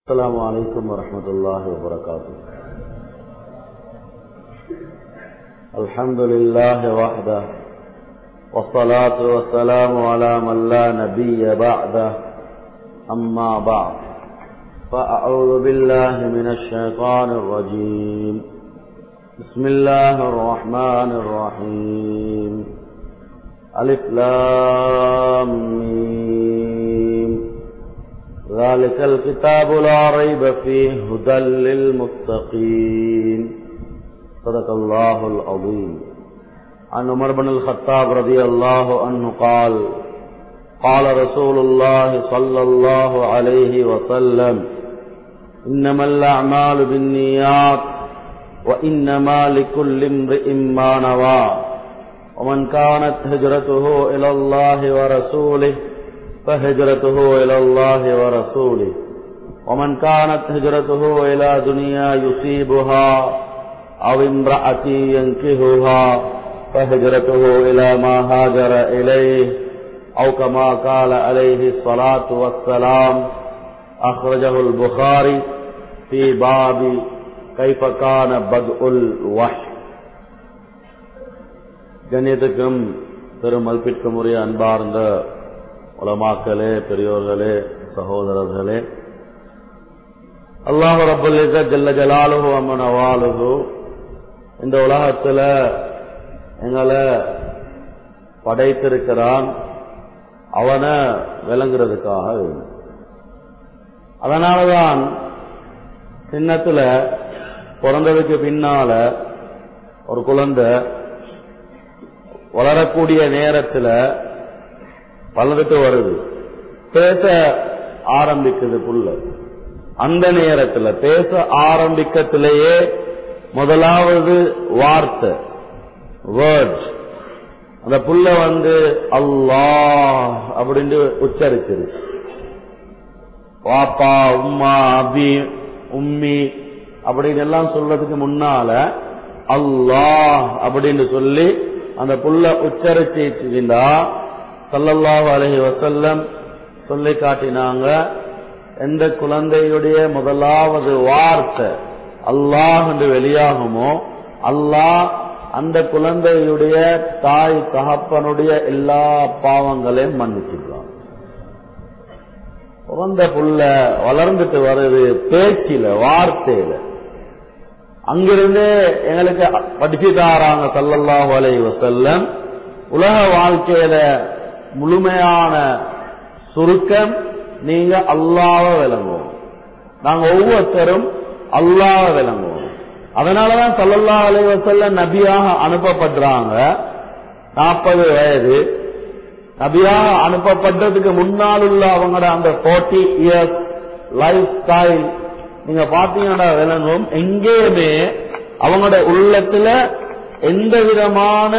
السلام عليكم ورحمة الله وبركاته الحمد لله وحده والصلاة والسلام على من لا نبي بعده أما بعد فأعوذ بالله من الشيطان الرجيم بسم الله الرحمن الرحيم ألف لام ميم ذلك الكتاب لا ريب فيه هدى للمتقين صدق الله العظيم عن عمر بن الخطاب رضي الله عنه قال قال رسول الله صلى الله عليه وسلم إنما الأعمال بالنيات وإنما لكل امرئ ما نوى ومن كانت هجرته إلى الله ورسوله فهجرته إلى الله ورسوله ومن كانت هجرته إلى دنيا يصيبها أو امرأة ينكهها فهجرته إلى ما هاجر إليه أو كما قال عليه الصلاة والسلام أخرجه البخاري في باب كيف كان بدء الوحي கண்ணியத்துக்கும் பெரும் மதிப்பிற்கும் உரிய அன்பார்ந்த உலமாக்களே பெரியோர்களே சகோதரர்களே அல்லாஹ் ரபுல் ஜல்ல ஜலாலுஹு அம்மன் அவாலுஹு இந்த உலகத்துல எங்களை படைத்திருக்கிறான் அவனை விளங்குறதுக்காக அதனாலதான் சின்னத்துல பிறந்ததுக்கு பின்னால ஒரு குழந்தை வளரக்கூடிய நேரத்தில் வளர்ந்துட்டு வருது பேச ஆரம்பிக்குது புள்ள அந்த நேரத்தில் பேச ஆரம்பிக்கத்திலேயே முதலாவது வார்த்தை வேர்ட்ஸ் அந்த புள்ள வந்து அல்லாஹ் அப்படின்னு உச்சரிக்குது பாப்பா உம்மா அபி உம்மி அப்படின்னு எல்லாம் சொல்றதுக்கு முன்னால அல்லாஹ் அப்படின்னு சொல்லி அந்த புள்ள உச்சரிச்சிருந்தா சல்லல்லாஹு அலஹி வசல்லம் சொல்லி காட்டினாங்க எந்த குழந்தையுடைய முதலாவது வார்த்தை அல்லாஹ் என்று வெளியாகுமோ அல்லாஹ் அந்த குழந்தையுடைய தாய் தகப்பனுடைய எல்லா பாவங்களையும் மன்னிச்சுக்கலாம் பிறந்த புள்ள வளர்ந்துட்டு வருது பேச்சில வார்த்தையில அங்கிருந்து எங்களுக்கு படிச்சு தாராங்க சல்லல்லாஹு அலை வசல்லம் உலக வாழ்க்கையில முழுமையான சுருக்கம் நீங்க அல்லாவ விளங்குவோம் நாங்க ஒவ்வொருத்தரும் அல்லாவ விளங்குவோம் அதனாலதான் சல்லல்லா அலை வசல்லம் நபியாக அனுப்பப்படுறாங்க நாற்பது வயது நபியாக அனுப்பப்பட்டதுக்கு முன்னால் உள்ள அவங்களோட அந்த போர்ட்டி இயர்ஸ் லைஃப் ஸ்டைல் நீங்க பாத்தீங்கன்னா விளங்கும் எங்கேயுமே அவங்களோட உள்ளத்துல எந்த விதமான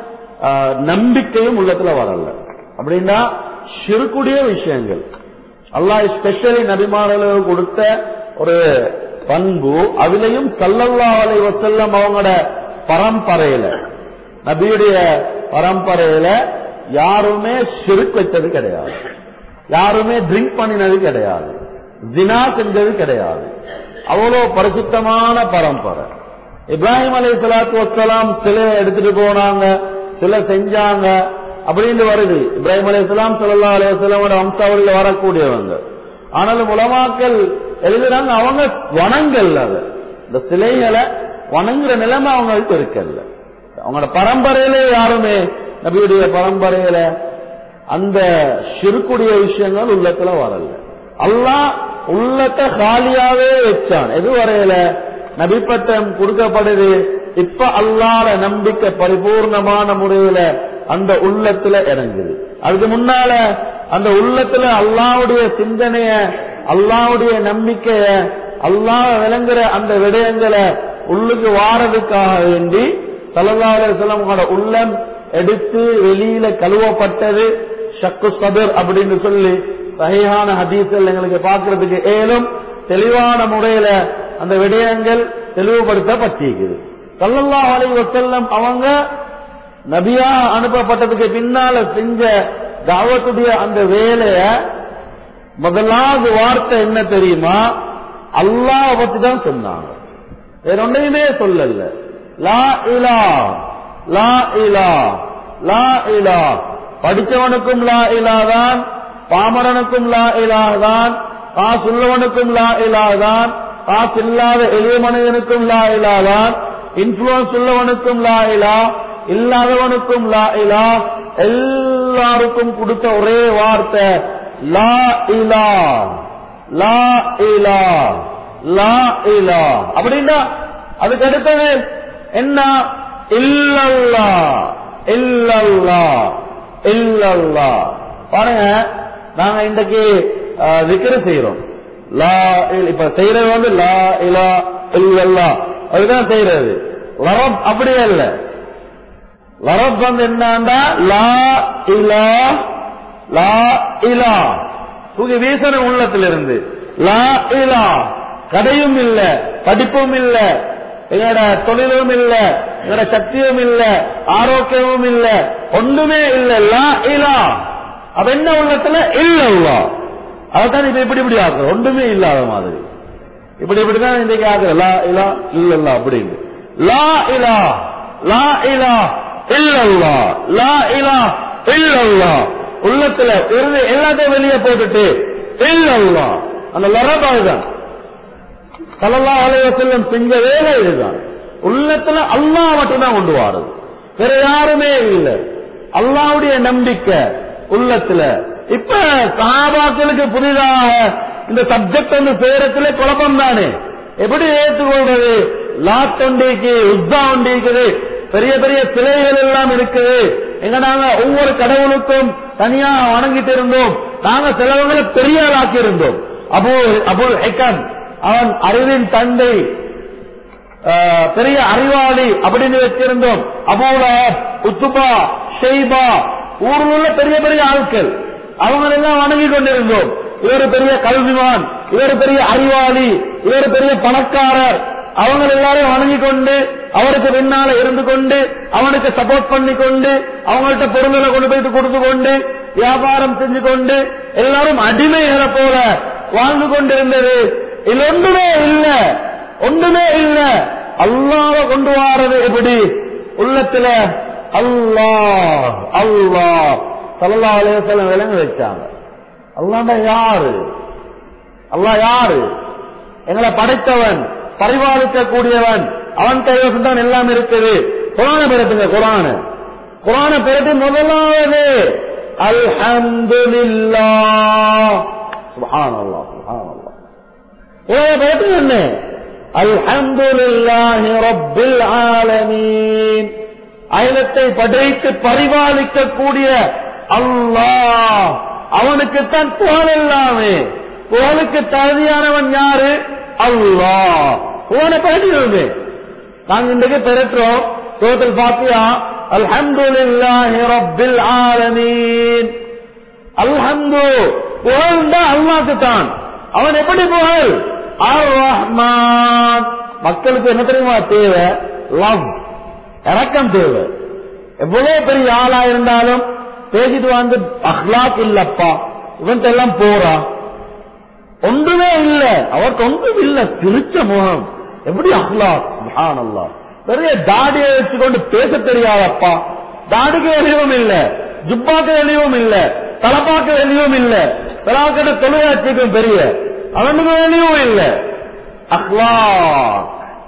நம்பிக்கையும் உள்ளத்துல வரல அப்படின்னா சிறுக்குடிய விஷயங்கள் அல்லாஹ் ஸ்பெஷலி நபிமாரலுக்கு கொடுத்த ஒரு பண்பு அதுலயும் சல்லல்லா அலை வசல்லம் அவங்களோட பரம்பரையில நபியுடைய பரம்பரையில யாருமே சிறுக்கு வச்சது கிடையாது யாருமே ட்ரிங்க் பண்ணினது கிடையாது ஜினா செஞ்சது கிடையாது அவ்வளவு பரிசுத்தமான பரம்பரை இப்ராஹிம் அலி சலாத்து வசலாம் சிலை எடுத்துட்டு போனாங்க சிலை செஞ்சாங்க அப்படின்னு வருது இப்ராஹிம் அலி இஸ்லாம் சல்லா அலி வசலாமோட வம்சாவளியில் வரக்கூடியவங்க ஆனாலும் உலமாக்கள் எழுதுறாங்க அவங்க வணங்கல் அது இந்த சிலைகளை வணங்குற நிலைமை அவங்களுக்கு இருக்கல அவங்களோட பரம்பரையிலே யாருமே நபியுடைய பரம்பரையில அந்த சிறுக்குடைய விஷயங்கள் உள்ளத்துல வரல அல்லாஹ் உள்ளத்தை காலியாவே வச்சான் எது வரையில நபிப்பட்டம் கொடுக்கப்படுது இப்ப அல்லாத நம்பிக்கை பரிபூர்ணமான முறையில அந்த உள்ளத்துல இறங்குது அதுக்கு முன்னால அந்த உள்ளத்துல அல்லாவுடைய சிந்தனைய அல்லாவுடைய நம்பிக்கைய அல்லாஹ் விளங்குற அந்த விடயங்களை உள்ளுக்கு வாரதுக்காக வேண்டி தலல்லாவோட உள்ளம் எடுத்து வெளியில கழுவப்பட்டது ஷக்கு சதுர் அப்படின்னு சொல்லி சகையான ஹதீசல் எங்களுக்கு பார்க்கறதுக்கு ஏலும் தெளிவான முறையில அந்த விடயங்கள் தெளிவுபடுத்தப்பட்டிருக்குது சல்லல்லா அலி வசல்லம் அவங்க நபியா அனுப்பப்பட்டதுக்கு பின்னால செஞ்ச தாவத்துடைய அந்த வேலைய முதலாவது வார்த்தை என்ன தெரியுமா அல்லாஹ் பத்தி தான் சொன்னாங்க வேற ஒன்றையுமே சொல்லல லா இலா லா இலா லா இலா படித்தவனுக்கும் லா இலா தான் பாமரனுக்கும் லா இலா தான் காசு உள்ளவனுக்கும் லா இலா தான் காசு இல்லாத எளிய மனிதனுக்கும் லா இலா தான் இன்ஃபுளுன்ஸ் உள்ளவனுக்கும் லா இலா இல்லாதவனுக்கும் லா இலா எல்லாருக்கும் கொடுத்த ஒரே வார்த்தை லா இலா லா இலா லா இலா அப்படின்னா அதுக்கு அடுத்தது என்ன இல்லல்லா இல்லல்லா இல்லல்லா பாருங்க நாங்க இன்றைக்கு விக்கிர செய்யறோம் லா இல்- இப்ப செய்யறது வந்து லா இலா இல்லல்லா அதுதான் செய்யறது லரப் அப்படியே இல்ல லரப் வந்து என்னன்னா லா இலா லா இலா தூக்கி வீசணும் உள்ளத்திலிருந்து லா இலா கடையும் இல்ல படிப்பும் இல்ல எங்களோட தொழிலும் இல்ல எங்களோட சக்தியும் இல்ல ஆரோக்கியமும் இல்ல ஒண்ணுமே இல்ல லா இலா அப்ப என்ன உள்ளத்துல இல்ல அதான் இப்ப இப்படி இப்படி ஆக்குறோம் ஒன்றுமே இல்லாத மாதிரி இப்படி இப்படிதான் இன்றைக்கு ஆகுற லா இலா இல்லல்லா அப்படின்னு லா இலா லா இலா இல்லல்லா லா இலா இல்லல்லா உள்ளத்துல இருந்து எல்லாத்தையும் வெளியே போட்டுட்டு இல்லல்லா அந்த லரபாய் தான் சல்லா அலைவசல்லம் செஞ்ச வேலை இதுதான் உள்ளத்துல அல்லாஹ் மட்டும்தான் கொண்டு வாருது வேற யாருமே இல்லை அல்லாவுடைய நம்பிக்கை உள்ளத்துல இப்ப சஹாபாக்களுக்கு புதிதாக இந்த சப்ஜெக்ட் வந்து சேரத்துல குழப்பம் தானே எப்படி ஏற்றுக்கொள்றது லாத் ஒண்டிக்கு உத்தா ஒண்டி இருக்குது பெரிய பெரிய சிலைகள் எல்லாம் இருக்குது எங்க நாங்க ஒவ்வொரு கடவுளுக்கும் தனியா வணங்கிட்டு இருந்தோம் நாங்க சிலவங்களை பெரிய ஆளாக்கி இருந்தோம் அபு அபுல் ஹெக்கன் அவன் அறிவின் தந்தை ஆஹ், பெரிய அறிவாளி அப்படின்னு வச்சிருந்தோம் அபோல உத்துபா ஷெய்பா ஊரில் உள்ள பெரிய பெரிய ஆட்கள் அவங்க எல்லாம் வணங்கி கொண்டிருந்தோம் இவர் பெரிய கல்விமான் இவர் பெரிய அறிவாளி இவர் பெரிய பணக்காரர் அவங்க எல்லாரையும் வணங்கி கொண்டு அவருக்கு பின்னால இருந்து கொண்டு அவனுக்கு சப்போர்ட் பண்ணி கொண்டு அவங்கள்ட்ட பொருள்களை கொண்டு போயிட்டு கொடுத்து கொண்டு வியாபாரம் செஞ்சு கொண்டு எல்லாரும் அடிமைகளை போல வாழ்ந்து கொண்டிருந்தது இது ஒன்றுமே இல்ல ஒன்றுமே இல்ல அல்லாஹ் கொண்டு வாரது எப்படி உள்ளத்துல அல்லாஹ் அல்லாஹ் சல்லா அலையம் விலங்கு வச்சாங்க அல்லாண்டா யாரு அல்லாஹ் யாரு எங்களை படைத்தவன் பரிபாலிக்க கூடியவன் அவன் கைவசம் தான் எல்லாம் இருக்குது குரான பெறட்டுங்க குரான குரான பெறட்டு முதலாவது அல்ஹம்துலில்லாஹ் சுப்ஹானல்லாஹ் சுப்ஹானல்லாஹ் உலக பெறட்டு என்ன அல்ஹம்துலில்லாஹி ரப்பில் ஆலமீன் அயலத்தை படைத்து பரிபாலிக்க கூடிய அல்லாஹ் அவனுக்குத்தான் புகழ் எல்லாமே புகழுக்கு தகுதியானவன் யாரு அல்லாஹ் புகழை பகிர்ந்து நாங்க இன்றைக்கு பெறற்றோம் டோட்டல் பாத்தியா அல்ஹம்துலில்லாஹி ரப்பில் ஆலமீன் அல்ஹம்து புகழ் தான் அல்லாஹ்க்கு தான் அவன் எப்படி புகழ் அர் ரஹ்மான் மக்களுக்கு என்ன தெரியுமா தேவை லவ் இறக்கம் தேவை எவ்வளவு பெரிய ஆளா இருந்தாலும் பேசிட்டு வந்து அஹ்லாக் இல்லப்பா இவன் எல்லாம் போறா ஒன்றுமே இல்ல அவருக்கு ஒன்றும் இல்ல சிரிச்ச முகம் எப்படி அஹ்லாக் சுப்ஹானல்லா பெரிய தாடியை வச்சுக்கொண்டு பேச தெரியாதப்பா தாடிக்கு வெளியும் இல்ல ஜுப்பாக்கு வெளியும் இல்ல தலப்பாக்கு வெளியும் இல்ல தலாக்கிட்ட தொழிலாட்சிக்கும் பெரிய அவனுக்கு வெளியும் இல்ல அஹ்லாக்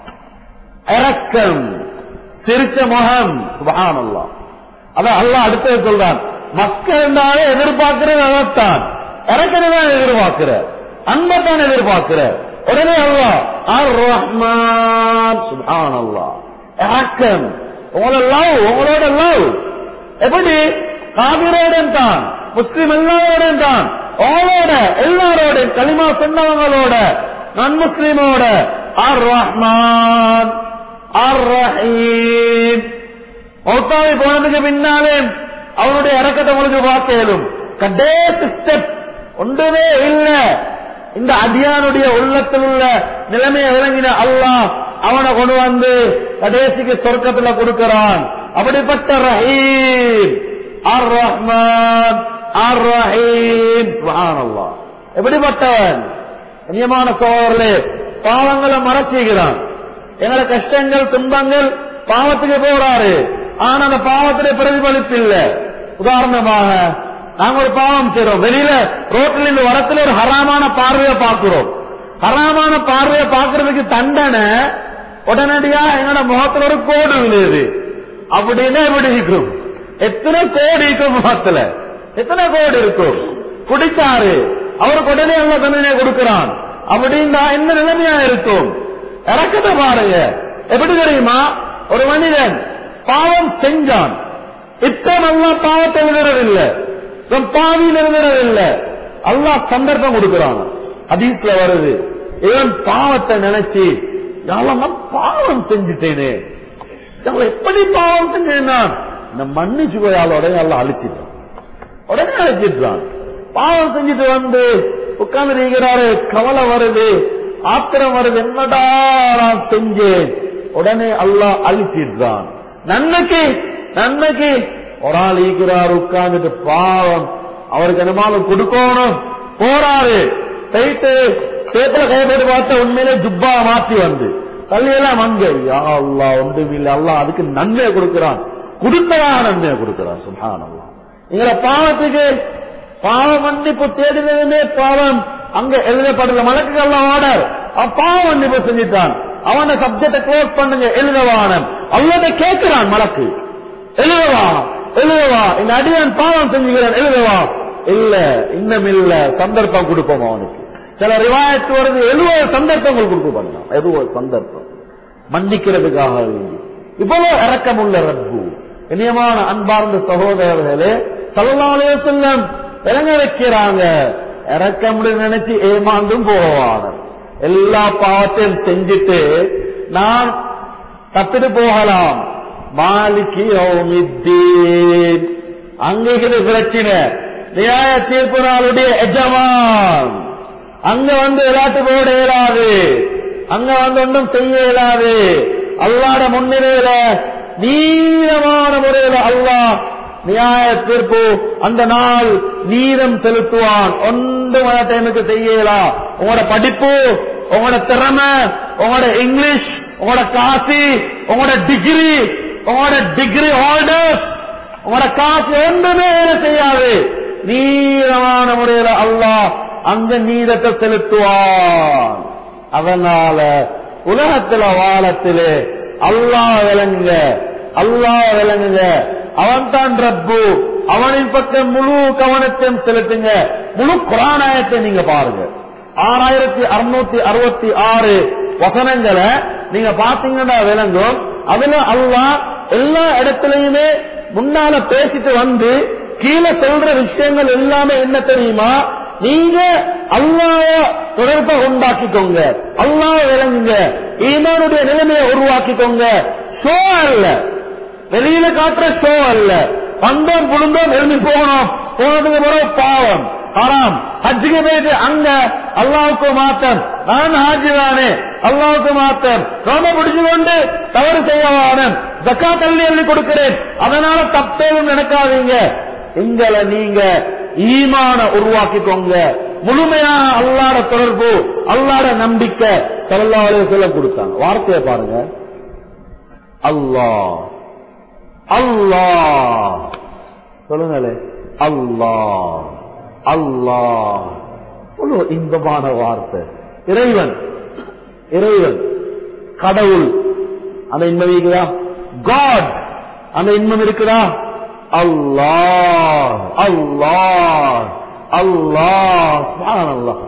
இறக்கம் சிரிச்ச முகம் சுபஹானல்லா அதான் அல்லாஹ் அடுத்தது சொல்றான் மக்கள் இருந்தாலே எதிர்பார்க்கிறது அதைத்தான் இறக்கிறதான் எதிர்பார்க்கிற அன்பத்தான் எதிர்பார்க்கிற உடனே அல்லாஹ் அர் ரஹ்மான் சுபஹானல்லாஹ் இறக்கம் உங்களோட லவ் உங்களோட லவ் எப்படி காவிரோடன் தான் முஸ்லிம் எல்லாரோடும் தான் உங்களோட எல்லாரோட களிமா சொன்னவங்களோட நான் முஸ்லிமோட அர் ரஹ்மான் அர் ரஹீம் மௌத்தாவை போனதுக்கு பின்னாலே அவனுடைய இறக்கத்தை உங்களுக்கு பார்க்கலும் கடைசி ஸ்டெப் ஒன்றுமே இல்ல இந்த அடியானுடைய உள்ளத்தில் உள்ள நிலைமையை விளங்கின அல்லாஹ் அவனை கொண்டு வந்து கடைசிக்கு சொர்க்கத்துல கொடுக்கிறான் அப்படிப்பட்ட ரஹீம் அர் ரஹ்மான் அர் ரஹீம் சுப்ஹானல்லாஹ் எப்படிப்பட்டவன் கண்ணியமான சோழர்களே பாவங்களை மறைச்சிக்கிறான் எங்களை கஷ்டங்கள் துன்பங்கள் பாவத்துக்கு போறாரு ஆனா அந்த பாவத்திலே பிரதிபலிப்பு இல்ல உதாரணமாக நாங்க ஒரு பாவம் செய்றோம் வெளியில ரோட்ல இருந்து வரத்துல ஒரு ஹராமான பார்வையை பார்க்கிறோம் ஹராமான பார்வையை பார்க்கறதுக்கு தண்டனை உடனடியா எங்களோட முகத்துல ஒரு கோடு விழுது அப்படின்னா எப்படி இருக்கும் எத்தனை கோடி இருக்கும் முகத்துல எத்தனை கோடி இருக்கும் குடிச்சாரு அவருக்கு உடனே அல்ல தண்டனை கொடுக்கிறான் அப்படின்னா என்ன நிலைமையா இருக்கும் இறக்கத்தை பாருங்க எப்படி தெரியுமா ஒரு மனிதன் பாவம் செஞ்சான் இப்ப நல்லா பாவத்தை விடுறதில்லை இவன் பாவியில் இருக்கிறதில்லை அல்லாஹ் சந்தர்ப்பம் கொடுக்கிறான் அதீஸ்ல வருது இவன் பாவத்தை நினைச்சு யாரெல்லாம் நான் பாவம் செஞ்சுட்டேனே இவங்களை எப்படி பாவம் செஞ்சேன்னா இந்த மன்னிச்சு போய் ஆள உடனே எல்லாம் அழிச்சிட்டான் உடனே அழிச்சிட்டான் பாவம் செஞ்சுட்டு வந்து உட்கார்ந்து இருக்கிறாரு கவலை வருது ஆத்திரம் வருது என்னடா நான் செஞ்சேன் உடனே அல்லாஹ் அழிச்சிடுறான் நன்மைக்கு நன்மைக்கு ஒரு ஆள் ஈக்கிறார் உட்கார்ந்துட்டு பாவம் அவருக்கு என்னமாலும் கொடுக்கணும் போறாரு போயிட்டு சேத்துல கைப்பட்டு பார்த்த உண்மையிலே ஜுப்பா மாத்தி வந்து தள்ளியெல்லாம் அங்க யா அல்லா ஒன்றும் இல்லை அல்லா அதுக்கு நன்மையை கொடுக்கிறான் கொடுத்ததாக நன்மையை கொடுக்கிறான் சுபான் அல்லா எங்களை பாவத்துக்கு பாவ மன்னிப்பு தேடினதுமே பாவம் அங்க எழுதப்படல மலக்குகள் ஆர்டர் பாவ மன்னிப்பு செஞ்சுட்டான் அவன சப்ஜெக்ட க்ளோஸ் பண்ணுங்க எழுதவானம் அல்லத கேட்கிறான் மலக்கு எழுதவா எழுதவா இந்த அடியான் பாவம் செஞ்சுக்கிறான் எழுதவா இல்ல இன்னும் இல்ல சந்தர்ப்பம் கொடுப்போம் அவனுக்கு சில ரிவாயத்து வருது எழுபது சந்தர்ப்பங்கள் கொடுக்க பண்ணலாம் எழுபது சந்தர்ப்பம் மன்னிக்கிறதுக்காக வேண்டி இவ்வளவு இறக்கமுள்ள ரப்பு இனியமான அன்பார்ந்த சகோதரர்களே சல்லாலே செல்லம் இறங்க வைக்கிறாங்க இறக்க முடியும் நினைச்சு ஏமாந்தும் போவாங்க எல்லா பாவத்தையும் செஞ்சுட்டு நான் தப்பிட்டு போகலாம் மாலிக்கு யௌமித்தீன் அங்கே பிரச்சனை நியாய தீர்ப்பு நாளுடைய எஜமான் அங்க வந்து விளையாட்டு போட இயலாது அங்க வந்து ஒன்றும் செய்ய இயலாது அல்லாட முன்னிலையில நீளமான முறையில அல்லாஹ் நியாய தீர்ப்பு அந்த நாள் நீதம் செலுத்துவான் ஒன்று டைமுக்கு செய்யலாம் உங்களோட படிப்பு உங்களோட திறமை உங்களோட இங்கிலீஷ் உங்களோட காசு உங்களோட டிகிரி உங்களோட டிகிரி ஹோல்டர் உங்களோட காசு ஒன்றுமே வேலை செய்யாது நீளமான முறையில அல்லாஹ் அந்த நீதத்தை செலுத்துவான் அதனால உலகத்துல வாழத்திலே அல்லாஹ் விளங்குங்க அல்லாஹ் விளங்குங்க அவன் தான் ரப்பு அவனின் பக்கம் முழு கவனத்தையும் செலுத்துங்க முழு குரானாயத்தை நீங்க பாருங்க ஆறாயிரத்தி அறுநூத்தி அறுபத்தி ஆறு வசனங்களை நீங்க பாத்தீங்கன்னா விளங்கும் அதுல அல்லாஹ் எல்லா இடத்துலயுமே முன்னால பேசிட்டு வந்து கீழே சொல்ற விஷயங்கள் எல்லாமே என்ன தெரியுமா நீங்க அல்லாஹ் தொடர்பை உண்டாக்கிக்கோங்க அல்லாஹ் விளங்குங்க ஈமானுடைய நிலைமையை உருவாக்கிக்கோங்க ஷோ அல்ல வெளியில காட்டுற ஷோ அல்ல வந்தோம் புழுந்தோம் எழுதி போகணும் போனதுக்கு பிறகு பாவம் ஹராம் ஹஜ்ஜுக்கு போயிட்டு அங்க அல்லாவுக்கு மாத்தம் நான் ஹாஜி தானே அல்லாவுக்கு மாத்தம் ரோம பிடிச்சு கொண்டு தவறு செய்ய வானம் ஜக்கா தள்ளி எழுதி கொடுக்கிறேன் அதனால தப்பேதும் நினைக்காதீங்க எங்களை நீங்க ஈமான உருவாக்கிக்கோங்க முழுமையான அல்லாட தொடர்பு அல்லாட நம்பிக்கை சல்லாஹ் சொல்ல கொடுத்தாங்க வார்த்தையை பாருங்க அல்லாஹ் அல்லாஹ் சொல்லுங்களே அல்லாஹ் அல்லாஹ் ஒரு இன்பமான வார்த்தை இறைவன் இறைவன் கடவுள் அந்த இன்பம் இருக்குதா காட் அந்த இன்பம் இருக்குதா அல்லாஹ் அல்லாஹ் அல்லாஹ் சுப்ஹானல்லாஹ்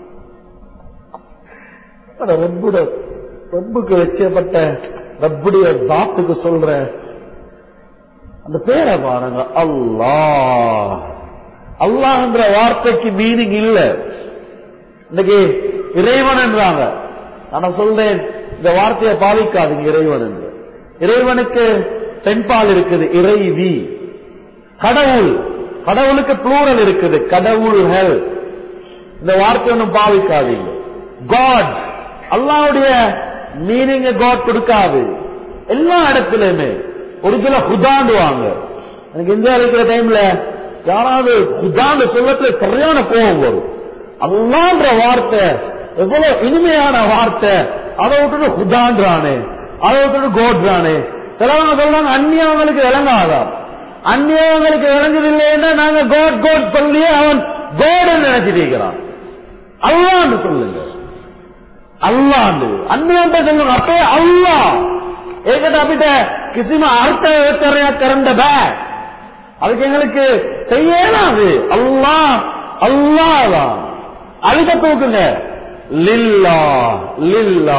ரப்புட ரப்புக்கு வைக்கப்பட்ட ரப்புடைய தாத்துக்கு சொல்ற அந்த பேரை பாருங்க அல்லாஹ் அல்லாஹ்ன்ற வார்த்தைக்கு மீனிங் இல்ல இன்னைக்கு இறைவன் என்றாங்க நான் சொல்றேன் இந்த வார்த்தையை பாவிக்காதீங்க இறைவன் என்று இறைவனுக்கு பெண்பால் இருக்குது இறைவி கடவுள் கடவுளுக்கு ப்ளூரல் இருக்குது கடவுள்கள் இந்த வார்த்தை ஒன்றும் பாவிக்காதீங்க காட் அல்லாவுடைய மீனிங் காட் கொடுக்காது எல்லா இடத்துலயுமே ஒரு சில ஹுதாண்டுவாங்க எனக்கு இந்தியா இருக்கிற டைம்ல யாராவது ஹுதாண்டு சொல்லத்துல சரியான கோபம் வரும் அல்லான்ற வார்த்தை எவ்வளவு இனிமையான வார்த்தை அதை விட்டுட்டு ஹுதான்றானே அதை விட்டுட்டு கோட்றானே சிலவங்க சொல்றாங்க அந்நியவங்களுக்கு விளங்காதான் அந்நியவங்களுக்கு விளங்குதில்லைன்னா நாங்க கோட் கோட் சொல்லி அவன் கோடுன்னு நினைச்சிட்டு இருக்கிறான் அல்லான்னு சொல்லுங்க அல்லாண்டு அந்நியன்ட்ட சொல்லுங்க அப்பே அல்லா ඒකට අපිට කිසිම අර්ථ විතරයක් කරන්න බෑ. அதுக்கு எங்களுக்கு செய்யலாது அல்லாஹ் அல்லாஹ் தான் அழுத தூக்குங்க லில்லா லில்லா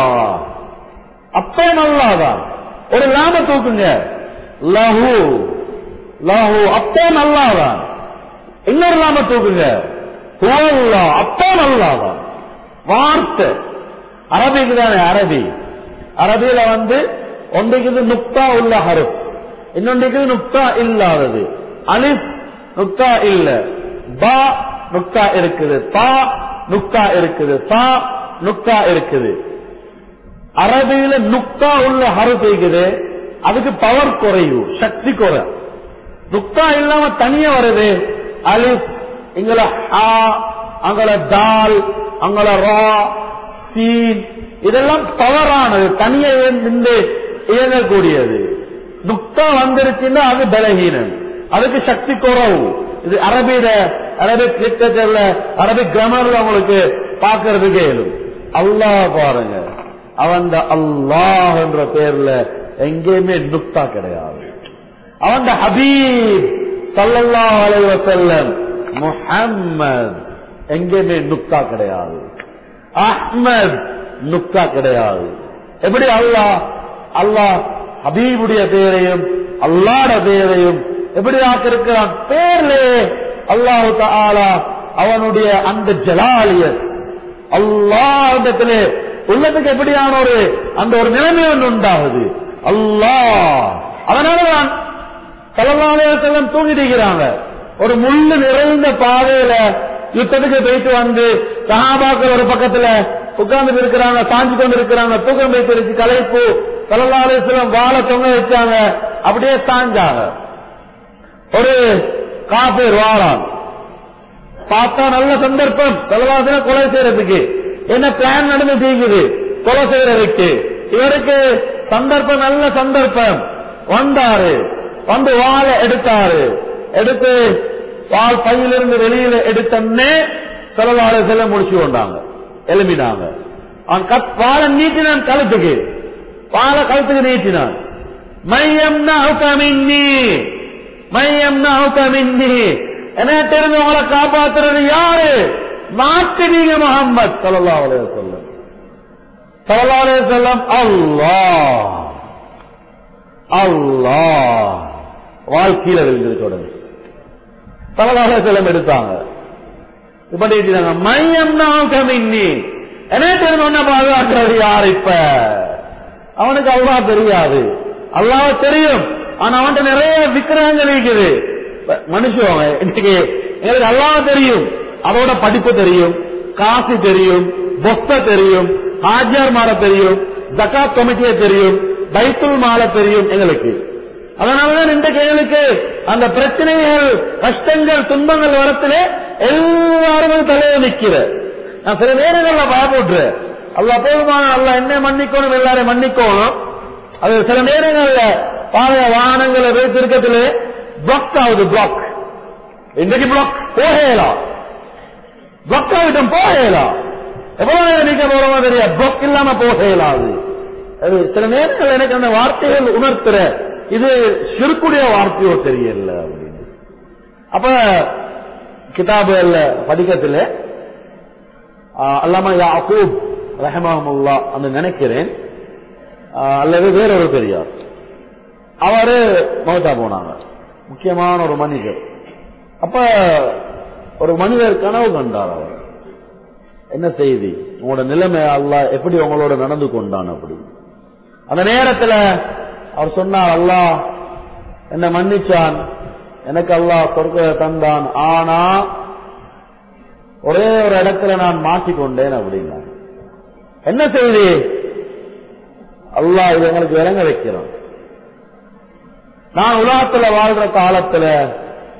அப்பே நல்லாதான் ஒரு லாம தூக்குங்க லஹு லஹு அப்பே நல்லாதான் இன்னொரு லாம தூக்குங்க ஹுவல்லா அப்பே நல்லாதான் வார்த்தை அரபிக்கு தானே அரபி அரபியில வந்து ஒன்றைக்கு நுக்தா உள்ள ஹருப் இன்னொன்றைக்கு நுக்தா இல்லாதது அலிப் நுக்தா இல்ல பா நுக்தா இருக்குது தா நுக்தா இருக்குது தா நுக்தா இருக்குது அரபியில நுக்தா உள்ள ஹருப் இருக்குது அதுக்கு பவர் குறையும் சக்தி குறை நுக்தா இல்லாம தனியா வருது அலிப் இங்கள ஆ அங்கள தால் அங்கள ரா சீன் இதெல்லாம் பவரானது தனியே நின்று இயங்கக்கூடியது நுக்தா வந்துருச்சுன்னா அது பலகீனம் அதுக்கு சக்தி குறவு இது அரபியில அரபிக் லிட்டரேச்சர்ல அரபிக் கிராமர்ல உங்களுக்கு பாக்குறதுக்கு இயலும் அல்லாஹ் பாருங்க அவன் அல்லாஹ் என்ற பேர்ல எங்கேயுமே நுக்தா கிடையாது அவன் ஹபீப் சல்லல்லாஹு அலைஹி வஸல்லம் முஹம்மத் எங்கேயுமே நுக்தா கிடையாது அஹ்மத் நுக்தா கிடையாது எப்படி அல்லாஹ் அல்லாஹ் ஹபீபுடைய பேரையும் அல்லாட பேரையும் எப்படி ஆக்கிருக்கிறான் பேர்லே அல்லாஹு தாலா அவனுடைய அந்த ஜலாலியத் அல்லாஹிடத்திலே உள்ளத்துக்கு எப்படியான ஒரு அந்த ஒரு நிலைமை ஒன்று உண்டாகுது அல்லாஹ் அதனாலதான் சல்லல்லாஹு செல்லம் தூங்கிட்டிருக்கிறாங்க ஒரு முள்ளு நிறைந்த பாதையில யுத்தத்துக்கு போயிட்டு வந்து சஹாபாக்கள் ஒரு பக்கத்துல உட்கார்ந்து இருக்கிறாங்க சாஞ்சு கொண்டு இருக்கிறாங்க தூக்கம் வைத்து இருக்கு கலைப்பு சல்லல்லாஹு வாழை தொங்க வச்சாங்க அப்படியே சாஞ்சாங்க ஒரு காப்பீர் வாழான் பார்த்தா நல்ல சந்தர்ப்பம் செலவாசன கொலை செய்யறதுக்கு என்ன பிளான் நடந்து தீங்குது கொலை செய்யறதுக்கு இவருக்கு சந்தர்ப்பம் நல்ல சந்தர்ப்பம் வந்தாரு வந்து வாழை எடுத்தாரு எடுத்து வால் பையிலிருந்து வெளியில எடுத்தன்னே செலவாறு செல்ல முடிச்சு கொண்டாங்க எழுப்பினாங்க அவன் கத் வாழை நீட்டினான் கழுத்துக்கு வாழை கழுத்துக்கு நீட்டினான் மையம் மின்னி மையம் மின்னி என்கிட்ட இருந்து உங்களை காப்பாத்துறது யாரு மாட்டுவீங்க முகம்மது சல்லா அலைய சொல்லம் சல்லா அலைய சொல்லம் அல்லாஹ் அல்லாஹ் வாழ்க்கையில விழுந்தது தொடர்ந்து சல்லா அலைய செல்லம் எடுத்தாங்க இப்ப நீட்டினாங்க மையம் மின்னி என்கிட்ட இருந்து ஒன்ன பாதுகாக்கிறது யார் இப்ப அவனுக்கு அல்லாஹ் தெரியாது அல்லாஹ் தெரியும் ஆனா அவன்கிட்ட நிறைய விக்கிரகங்கள் இருக்குது மனுஷன் இன்னைக்கு எங்களுக்கு அல்லாஹ் தெரியும் அவரோட படிப்பு தெரியும் காசு தெரியும் பொத்த தெரியும் ஹாஜர் மாற தெரியும் ஜக்காத் கமிட்டியை தெரியும் பைத்துல் மால தெரியும் எங்களுக்கு அதனாலதான் இன்றைக்கு எங்களுக்கு அந்த பிரச்சனைகள் கஷ்டங்கள் துன்பங்கள் வரத்திலே எல்லாரும் தலையை நிக்கிற நான் சில நேரங்கள்ல பயப்படுறேன் அல்ல போதுமான அல்ல என்ன மன்னிக்கணும் எல்லாரையும் மன்னிக்கணும் அது சில நேரங்கள்ல பாதைய வாகனங்களை வைத்திருக்கத்திலே பிளாக் ஆகுது பிளாக் இன்றைக்கு பிளாக் போகலாம் பிளாக் ஆகிட்டம் போகலாம் எவ்வளவு நேரம் நீக்க போறோமோ தெரியா பிளாக் இல்லாம போகலாது அது சில நேரங்கள் எனக்கு அந்த வார்த்தைகள் உணர்த்துற இது சிறுக்குடைய வார்த்தையோ தெரியல அப்படின்னு அப்ப கிதாபுல படிக்கத்துல அல்லாம யாக்கூப் ரஹமாமுல்லா அந்த நினைக்கிறேன் அல்லது வேறொரு பெரியார் அவரு மௌத்தா போனாங்க முக்கியமான ஒரு மனிதர் அப்ப ஒரு மனிதர் கனவு கண்டார் அவர் என்ன செய்தி உங்களோட நிலைமை அல்ல எப்படி உங்களோட நடந்து கொண்டான் அப்படி அந்த நேரத்துல அவர் சொன்னார் அல்லாஹ் என்ன மன்னிச்சான் எனக்கு அல்லாஹ் சொர்க்க தந்தான் ஆனா ஒரே ஒரு இடத்துல நான் மாட்டிக்கொண்டேன் அப்படின்னா என்ன செய்தி அல்லாஹ் இது எங்களுக்கு விளங்க வைக்கிறோம் நான் உலகத்துல வாழ்ற காலத்துல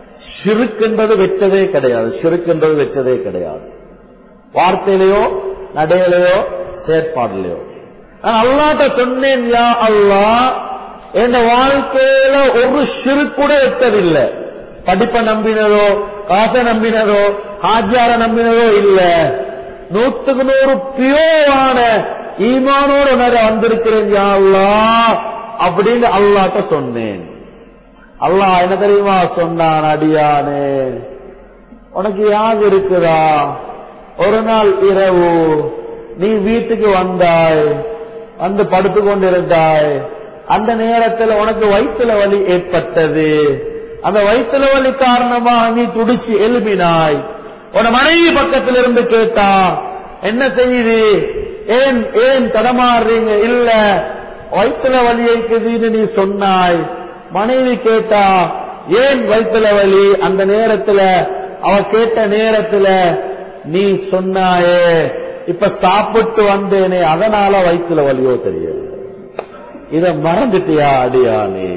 சிறுக்கின்றது வெற்றதே கிடையாது சிறுக்கின்றது வெற்றதே கிடையாது வார்த்தையிலையோ நடையிலையோ செயற்பாடுலையோ நான் அல்லாட்ட சொன்னேன் யா அல்லா என் வாழ்க்கையில ஒரு சிறு கூட எட்டதில்லை படிப்பை நம்பினதோ காசை நம்பினதோ ஆஜார நம்பினதோ இல்ல நூத்துக்கு நூறு பியோவான ஈமானோடு நான் வந்திருக்கிறேன் யா அல்லா அப்படின்னு அல்லாட்ட சொன்னேன் அல்லாஹ் என்ன தெரியுமா சொன்னான் அடியானே உனக்கு யாது இருக்குதா ஒரு நாள் இரவு நீ வீட்டுக்கு வந்தாய் வந்து படுத்து கொண்டிருந்தாய் அந்த நேரத்தில் உனக்கு வயிற்றுல வலி ஏற்பட்டது அந்த வயிற்றுல வலி காரணமா நீ துடிச்சு எழுப்பினாய் உன மனைவி பக்கத்தில் இருந்து கேட்டா என்ன செய்யுது ஏன் ஏன் தடமாறுறீங்க இல்ல வயிற்றுல வலி இருக்குதுன்னு நீ சொன்னாய் மனைவி கேட்டா ஏன் வயிற்றுல வலி அந்த நேரத்துல அவ கேட்ட நேரத்துல நீ சொன்னாயே இப்ப சாப்பிட்டு வந்தேனே அதனால வயிற்றுல வலியோ தெரியல இத மறந்துட்டியா அடியானே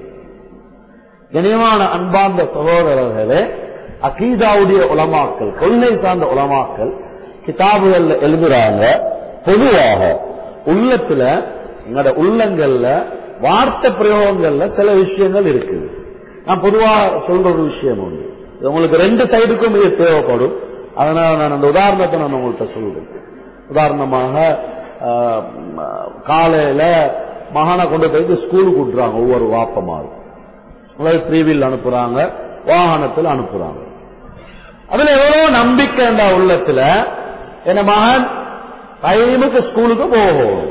கனியமான அன்பார்ந்த சகோதரர்களே அகீதாவுடைய உலமாக்கள் கொள்கை சார்ந்த உலமாக்கள் கிதாபுகள்ல எழுதுறாங்க பொதுவாக உள்ளத்துல எங்களோட உள்ளங்கள்ல வார்த்தை பிரயோகங்கள்ல சில விஷயங்கள் இருக்குது நான் பொதுவா சொல்ற ஒரு விஷயம் உண்டு இது உங்களுக்கு ரெண்டு சைடுக்கும் இது தேவைப்படும் அதனால நான் அந்த உதாரணத்தை நான் உங்கள்கிட்ட சொல்றேன் உதாரணமாக ஆஹ், காலையில மகானை கொண்டு போயிட்டு ஸ்கூலுக்கு விட்டுறாங்க ஒவ்வொரு வாப்பமாரும் அதாவது த்ரீவில் அனுப்புறாங்க வாகனத்தில் அனுப்புறாங்க அதுல எவ்வளவு நம்பிக்கை இந்த உள்ளத்துல என்ன மகன் டைமுக்கு ஸ்கூலுக்கு போகும்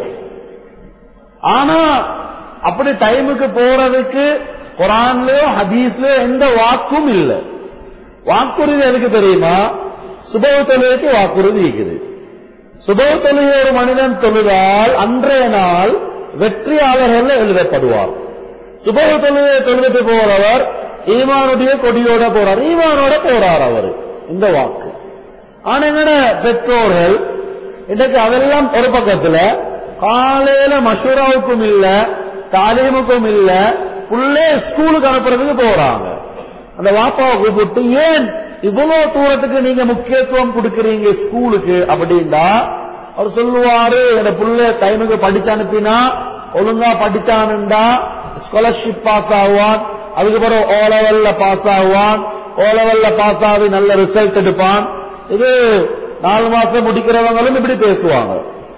ஆனா அப்படி டைமுக்கு போறதுக்கு குரான்லயோ ஹதீஸ்லயோ எந்த வாக்கும் இல்லை வாக்குறுதி எதுக்கு தெரியுமா சுபவ தொழுகைக்கு வாக்குறுதி இருக்குது சுபவ தொழுகை ஒரு மனிதன் தொழுதால் அன்றைய நாள் வெற்றியாளர்கள் எழுதப்படுவார் சுபவ தொழுகையை தொழுதுட்டு போறவர் ஈமானுடைய கொடியோட போறார் ஈமானோட போறார் அவர் இந்த வாக்கு ஆனா என்னோட பெற்றோர்கள் இன்னைக்கு அதெல்லாம் ஒரு பக்கத்துல காலையில மஷூராவுக்கும் இல்ல தாலீமுக்கும் இல்ல புள்ளே ஸ்கூலுக்கு அனுப்புறதுக்கு போறாங்க அந்த வாப்பாவை கூப்பிட்டு ஏன் இவ்வளவு தூரத்துக்கு நீங்க முக்கியத்துவம் கொடுக்கறீங்க ஸ்கூலுக்கு அப்படின்னா அவர் சொல்லுவாரு என் புள்ள டைமுக்கு படிச்சு அனுப்பினா ஒழுங்கா படிச்சானுண்டா ஸ்காலர்ஷிப் பாஸ் ஆகுவான் அதுக்கு பிறகு ஓ லெவல்ல பாஸ் ஆகுவான் ஓ லெவல்ல பாஸ் ஆகி நல்ல ரிசல்ட் எடுப்பான் இது நாலு மாசம் முடிக்கிறவங்களும் இப்படி பேசுவாங்க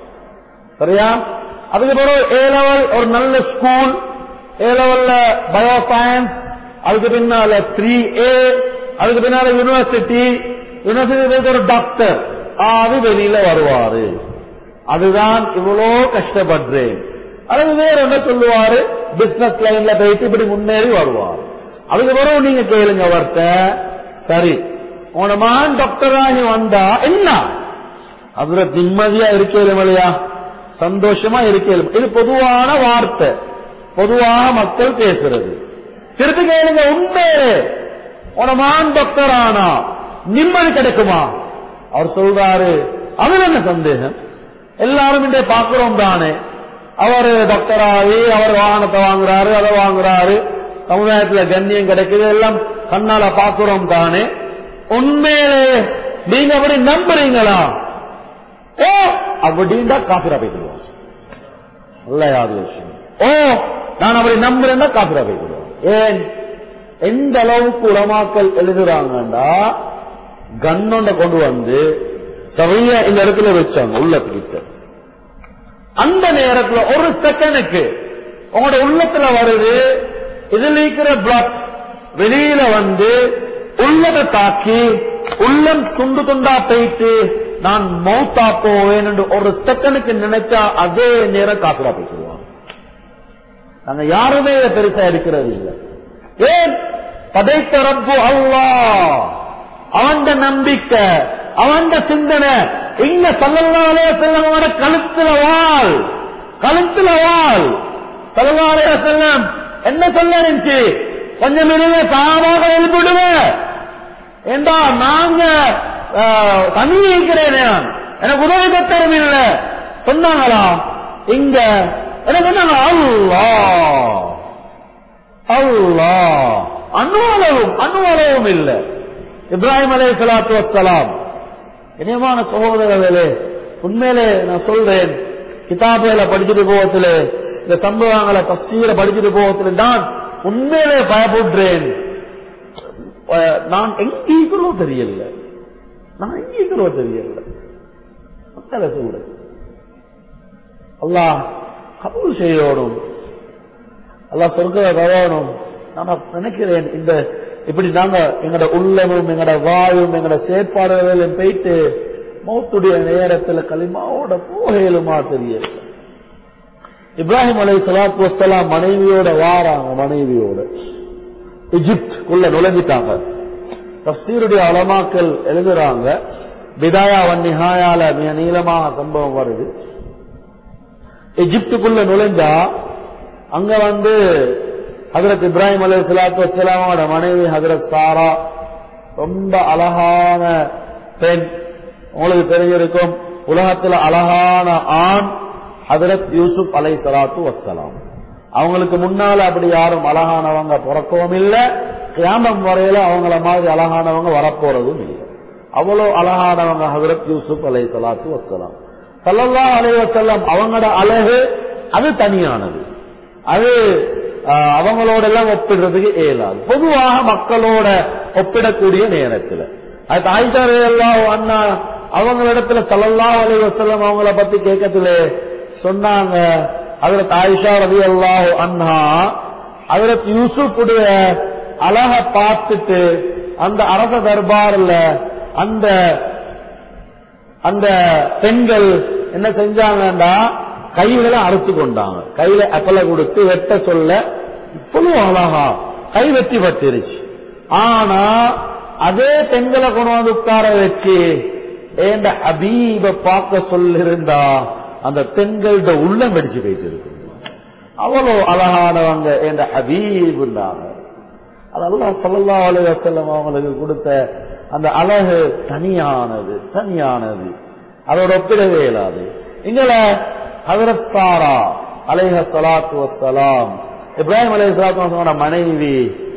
சரியா அதுக்கு பிறகு ஏ லெவல் ஒரு நல்ல ஸ்கூல் ஏ லெவல்ல பயோ சயின்ஸ் அதுக்கு பின்னால த்ரீ ஏ அதுக்கு பின்னால யூனிவர்சிட்டி யூனிவர்சிட்டி ஒரு டாக்டர் ஆவி வெளியில வருவாரு அதுதான் இவ்வளோ கஷ்டப்படுறேன் அல்லது வேற என்ன சொல்லுவாரு பிசினஸ் லைன்ல போயிட்டு இப்படி முன்னேறி வருவார் அதுக்கு பிறகு நீங்க கேளுங்க அவர்கிட்ட சரி உன மகன் டாக்டராகி வந்தா என்ன அதுல நிம்மதியா இருக்கலும் இல்லையா சந்தோஷமா இருக்கலும் இது பொதுவான வார்த்தை பொதுவாக மக்கள் பேசுறது திருப்பி கேளுங்க உண்மையே உன மகன் டாக்டர் ஆனா நிம்மதி கிடைக்குமா அவர் சொல்றாரு அதுல என்ன சந்தேகம் எல்லாரும் இன்றைய பார்க்கிறோம் தானே அவர் டாக்டர் ஆகி அவர் வாகனத்தை வாங்குறாரு அதை வாங்குறாரு சமுதாயத்துல கண்ணியம் கிடைக்குது எல்லாம் கண்ணால பார்க்கிறோம் தானே உண்மையிலே நீங்க அப்படி நம்புறீங்களா ஓ அப்படின்னா காசுரா போய்க்கிறோம் நல்ல யாது விஷயம் ஓ நான் அப்படி நம்புறேன்னா காசுரா போய்க்கிறோம் ஏன் எந்த அளவுக்கு உலமாக்கள் எழுதுறாங்கன்னா கண்ணொண்ட கொண்டு வந்து சரியா இந்த இடத்துல வச்சாங்க உள்ளத்துக்கிட்ட அந்த நேரத்துல ஒரு செகண்டுக்கு உங்களோட உள்ளத்துல வருது இதுல இருக்கிற பிளட் வெளியில வந்து உள்ளதை தாக்கி உள்ளம் துண்டு துண்டா போயிட்டு நான் மௌத்தா போவேன் என்று ஒரு செகண்டுக்கு நினைச்சா அதே நேரம் காசுடா பேசுவாங்க நாங்க யாருமே இதை பெருசா இருக்கிறது இல்லை ஏன் படைத்த ரப்பு அல்லா அவன் நம்பிக்கை அவன் சிந்தனை இங்க சல்லல்லாலே செல்லமான கழுத்துல வாழ் கழுத்துல வாழ் சல்லல்லாலே செல்லம் என்ன சொல்ல இருந்துச்சு கொஞ்சம் இருங்க தாமாக எழுப்பிடுவேன் ஏண்டா நாங்க தனி இருக்கிறேன் நான். எனக்கு உதவி கத்தரும் இல்ல சொன்னாங்களா இங்க எனக்கு சொன்னாங்க அல்லா அல்லா அணுவளவும் அணுவளவும் இல்ல இப்ராஹிம் அலை சலாத்து வசலாம் இனியமான சகோதரர்களே உண்மையிலே நான் சொல்றேன் கிதாபுகளை படிச்சுட்டு போவதில் இந்த சம்பவங்களை தஸ்தீரை படிச்சுட்டு போவதில் தான் உண்மையிலே பயப்படுறேன் அஹ், நான் எங்கேக்கிறோ தெரியல நான் எங்கேக்கிறோ தெரியல மக்களை சொல்றேன் அல்லாஹ் கபூல் செய்யணும் அல்லாஹ் சொர்க்கத்தை தரணும் நான் நினைக்கிறேன் இந்த இப்படி நாங்க எங்கட உள்ளமும் எங்கட வாயும் எங்கட செயற்பாடுகளிலும் போயிட்டு மௌத்துடைய நேரத்துல களிமாவோட போகலுமா தெரியல இப்ராஹிம் அலை சலாத்து வசலாம் மனைவியோட வாராங்க மனைவியோட எஜிப்ட் உள்ள நுழைஞ்சிட்டாங்க தப்சீருடைய அலமாக்கள் எழுதுறாங்க பிதாயா வன்னிஹாயால மிக நீளமாக சம்பவம் வருது எஜிப்டுக்குள்ள நுழைஞ்சா அங்க வந்து ஹதரத் இப்ராஹிம் அலி சலாத்து வசலாமோட மனைவி ஹதரத் சாரா ரொம்ப அழகான பெண் உங்களுக்கு தெரிஞ்சிருக்கும் உலகத்துல அழகான ஆண் ஹதரத் யூசுப் அலை சலாத்து வசலாம் அவங்களுக்கு முன்னால அப்படி யாரும் அழகானவங்க பிறக்கவும் இல்லை கியாமம் வரையில அவங்கள மாதிரி அழகானவங்க வரப்போறதும் இல்லை அவ்வளவு அழகானவங்க ஹதரத் யூசுப் அலை சலாத்து வசலாம் சல்லல்லா அலை வசல்லம் அவங்களோட அழகு அது தனியானது அது ஆஹ், அவங்களோட எல்லாம் ஒப்பிடுறதுக்கு இயலாது பொதுவாக மக்களோட ஒப்பிடக்கூடிய நேரத்தில் அது ஆயிஷா ரலியல்லாஹு அண்ணா அவங்களிடத்துல சல்லல்லாஹு அலைஹி வஸல்லம் அவங்கள பத்தி கேட்கத்துல சொன்னாங்க அதுல ஆயிஷா ரவி அல்லாஹு அண்ணா அதற்கு யூசுஃபுடைய அழக பார்த்துட்டு அந்த அரச தர்பார்ல அந்த அந்த பெண்கள் என்ன செஞ்சாங்கன்னா கைகளை அறுத்து கொண்டாங்க கையில அப்பல கொடுத்து வெட்ட சொல்ல இவ்வளவு அழகா கை வெட்டி பட்டுருச்சு ஆனா அதே பெண்களை கொண்டு வந்து உட்கார வச்சு ஏண்ட ஹபீப பார்க்க சொல்லிருந்தா அந்த பெண்கள்ட உள்ளம் வெடிச்சு போயிட்டு இருக்கு அவ்வளவு அழகானவங்க என்ற ஹபீப்னாங்க அதெல்லாம் சொல்லல்லா அலைய செல்லம் அவங்களுக்கு கொடுத்த அந்த அழகு தனியானது தனியானது அதோட ஒப்பிடவே இயலாது இங்கள ஹதரத்தாரா அலைஹ சலாத்து வசலாம் இப்ராஹிம் அலைஹி சலாத்து வசலமோட மனைவி